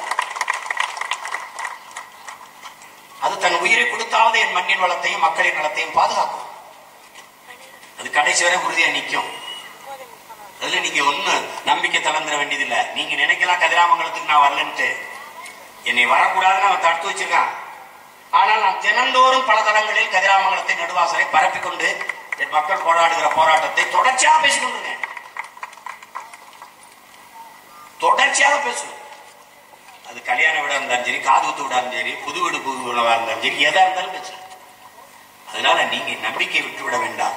அது தன் உயிரை கொடுத்தாவது என் மண்ணின் வளத்தையும் மக்களின் நலத்தையும் பாதுகாக்கும் அது கடைசி வரை உறுதியா நிக்கும் அதுல நீங்க ஒண்ணு நம்பிக்கை தளர்ந்துட வேண்டியதில்ல நீங்க நினைக்கலாம் கதிராமங்கலத்துக்கு நான் வரலன்ட்டு என்னை வரக்கூடாதுன்னு அவன் தடுத்து வச்சிருக்கான் ஆனால் நான் தினந்தோறும் பல தளங்களில் கதிராமங்கலத்தை நடுவாசலை பரப்பிக் கொண்டு என் மக்கள் போராடுகிற போராட்டத்தை தொடர்ச்சியாக பேசிக் கொண்டிருக்கேன் தொடர்ச்சியாக பேசுவேன் அது கல்யாண விட இருந்தாலும் சரி காது குத்து விடா இருந்தாலும் சரி புது வீடு புது உணவா இருந்தாலும் சரி எதா இருந்தாலும் பேசுவேன் அதனால நீங்க நம்பிக்கை விட்டு விட வேண்டாம்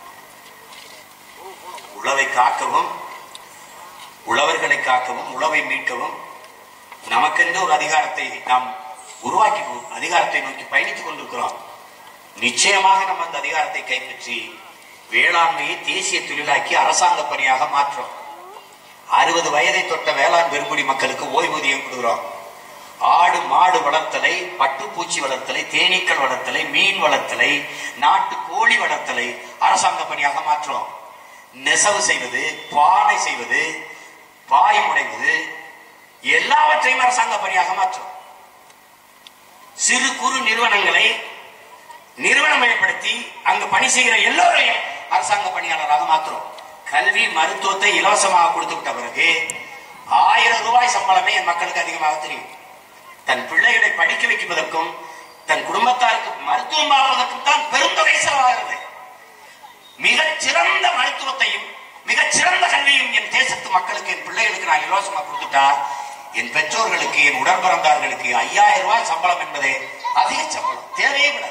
உழவை காக்கவும் உழவர்களை காக்கவும் உழவை மீட்கவும் நமக்கென்று ஒரு அதிகாரத்தை நாம் உருவாக்கி அதிகாரத்தை நோக்கி பயணித்துக் கொண்டிருக்கிறோம் நிச்சயமாக நம்ம அந்த அதிகாரத்தை கைப்பற்றி வேளாண்மையை தேசிய தொழிலாக்கி அரசாங்க பணியாக மாற்றோம் அறுபது வயதை தொட்ட வேளாண் பெருங்குடி மக்களுக்கு ஓய்வூதியம் கொடுக்கிறோம் ஆடு மாடு வளர்த்தலை பட்டுப்பூச்சி வளர்த்தலை தேனீக்கள் வளர்த்தலை மீன் வளர்த்தலை நாட்டு கோழி வளர்த்தலை அரசாங்க பணியாக மாற்றோம் நெசவு செய்வது பானை செய்வது பாய் முடைவது எல்லாவற்றையும் அரசாங்க பணியாக மாற்றும் சிறு குறு நிறுவனங்களை நிறுவனமயப்படுத்தி அங்கு பணி செய்கிற எல்லோரையும் அரசாங்க பணியாளராக மாற்றுறோம் கல்வி மருத்துவத்தை இலவசமாக கொடுத்து விட்ட பிறகு ஆயிரம் ரூபாய் சம்பளமே என் மக்களுக்கு அதிகமாக தெரியும் தன் பிள்ளைகளை படிக்க வைப்பதற்கும் தன் குடும்பத்தாருக்கு மருத்துவம் பார்ப்பதற்கும் தான் பெருந்தொகை செலவாகிறது மிகச் சிறந்த மருத்துவத்தையும் மிகச் சிறந்த கல்வியும் என் தேசத்து மக்களுக்கு என் பிள்ளைகளுக்கு நான் இலவசமா கொடுத்துட்டா என் பெற்றோர்களுக்கு என் உடன்பிறந்தார்களுக்கு ஐயாயிரம் ரூபாய் சம்பளம் என்பதே அதிக சம்பளம் தேவையே விட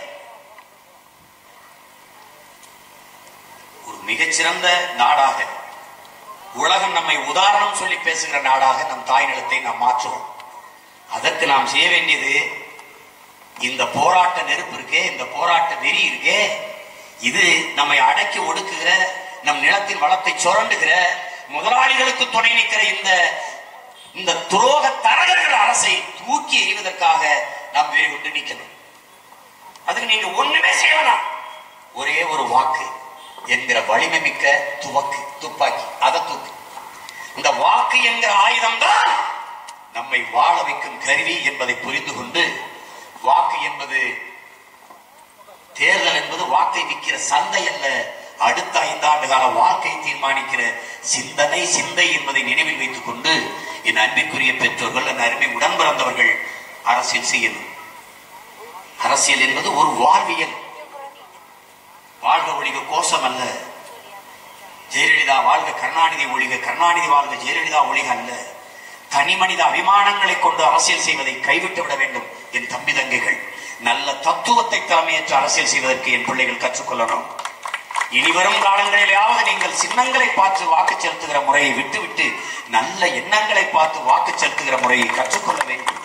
ஒரு மிகச்சிறந்த நாடாக உலகம் நம்மை உதாரணம் சொல்லி பேசுகிற நாடாக நம் தாய் நிலத்தை நாம் மாற்றுவோம் அதற்கு நாம் செய்ய வேண்டியது இந்த போராட்ட நெருப்பு இருக்கே இந்த போராட்ட வெறி இருக்கே இது நம்மை அடக்கி ஒடுக்குகிற நம் நிலத்தின் வளத்தை சுரண்டுகிற முதலாளிகளுக்கு துணை நிற்கிற இந்த இந்த துரோக தரகர்கள் அரசை தூக்கி எறிவதற்காக நாம் வெறி கொண்டு நிற்கணும் அதுக்கு நீங்க ஒண்ணுமே செய்ய வேணாம் ஒரே ஒரு வாக்கு என்கிற வலிமை மிக்க துவக்கு துப்பாக்கி அதை தூக்கு இந்த வாக்கு என்கிற ஆயுதம் தான் நம்மை வாழ வைக்கும் கருவி என்பதை புரிந்து கொண்டு வாக்கு என்பது தேர்தல் என்பது வாக்கை விற்கிற சந்தை அல்ல அடுத்த ஐந்தாண்டு கால வாழ்க்கை தீர்மானிக்கிற சிந்தனை சிந்தை என்பதை நினைவில் வைத்துக் கொண்டு என் அன்பிற்குரிய பெற்றோர்கள் என் அருமை உடன் பிறந்தவர்கள் அரசியல் செய்யணும் அரசியல் என்பது ஒரு வாழ்வியல் வாழ்க ஒழிக கோஷம் அல்ல ஜெயலலிதா வாழ்க கருணாநிதி ஒழிக கருணாநிதி வாழ்க ஜெயலலிதா ஒழிக அல்ல தனி மனித அபிமானங்களை கொண்டு அரசியல் செய்வதை கைவிட்டு விட வேண்டும் என் தம்பி தங்கைகள் நல்ல தத்துவத்தை தலைமையேற்று அரசியல் செய்வதற்கு என் பிள்ளைகள் கற்றுக்கொள்ளணும் இனி வரும் காலங்களிலாவது நீங்கள் சின்னங்களை பார்த்து வாக்கு செலுத்துகிற முறையை விட்டுவிட்டு நல்ல எண்ணங்களை பார்த்து வாக்கு செலுத்துகிற முறையை கற்றுக்கொள்ள வேண்டும்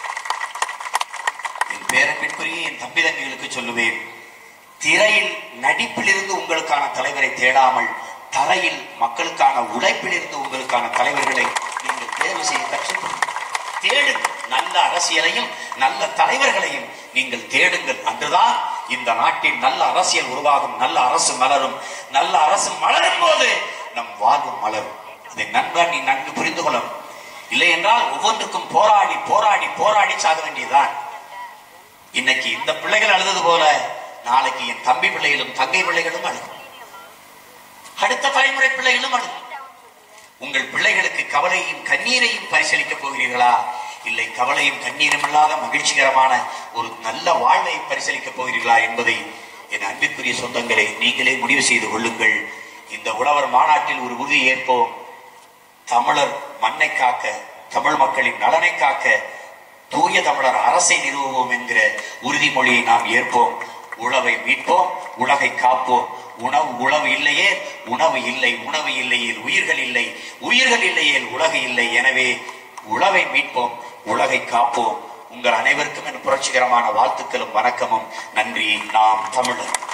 என் பேரன்பிற்குரிய என் தம்பி தங்கைகளுக்கு சொல்லுவேன் திரையில் நடிப்பிலிருந்து உங்களுக்கான தலைவரை தேடாமல் தரையில் மக்களுக்கான உழைப்பிலிருந்து உங்களுக்கான தலைவர்களை நீங்கள் தேர்வு செய்ய கற்றுக்கொள்ளுங்கள் தேடுங்கள் நல்ல அரசியலையும் நல்ல தலைவர்களையும் நீங்கள் தேடுங்கள் அன்றுதான் இந்த நாட்டில் நல்ல அரசியல் உருவாகும் நல்ல அரசு மலரும் நல்ல அரசு மலரும் போது நம் வாழ்வும் மலரும் இதை நன்கா நீ நன்கு புரிந்து கொள்ளணும் இல்லை என்றால் ஒவ்வொன்றுக்கும் போராடி போராடி போராடி சாக வேண்டியதுதான் இன்னைக்கு இந்த பிள்ளைகள் அழுதது போல நாளைக்கு என் தம்பி பிள்ளைகளும் தங்கை பிள்ளைகளும் அழுகும் அடுத்த தலைமுறை பிள்ளைகளும் அழுகும் உங்கள் பிள்ளைகளுக்கு கவலையும் கண்ணீரையும் பரிசீலிக்கப் போகிறீர்களா இல்லை கவலையும் கண்ணீரும் இல்லாத மகிழ்ச்சிகரமான ஒரு நல்ல வாழ்வை பரிசீலிக்கப் போகிறீர்களா என்பதை என் அன்பிற்குரிய சொந்தங்களை நீங்களே முடிவு செய்து கொள்ளுங்கள் இந்த உழவர் மாநாட்டில் ஒரு உறுதி ஏற்போம் தமிழர் மண்ணை காக்க தமிழ் மக்களின் நலனை காக்க தூய தமிழர் அரசை நிறுவுவோம் என்கிற உறுதிமொழியை நாம் ஏற்போம் உழவை மீட்போம் உலகை காப்போம் உணவு உணவு இல்லையே உணவு இல்லை உணவு இல்லையேல் உயிர்கள் இல்லை உயிர்கள் இல்லையேல் உலகு இல்லை எனவே உழவை மீட்போம் உலகை காப்போம் உங்கள் அனைவருக்கும் என் புரட்சிகரமான வாழ்த்துக்களும் வணக்கமும் நன்றி நாம் தமிழர்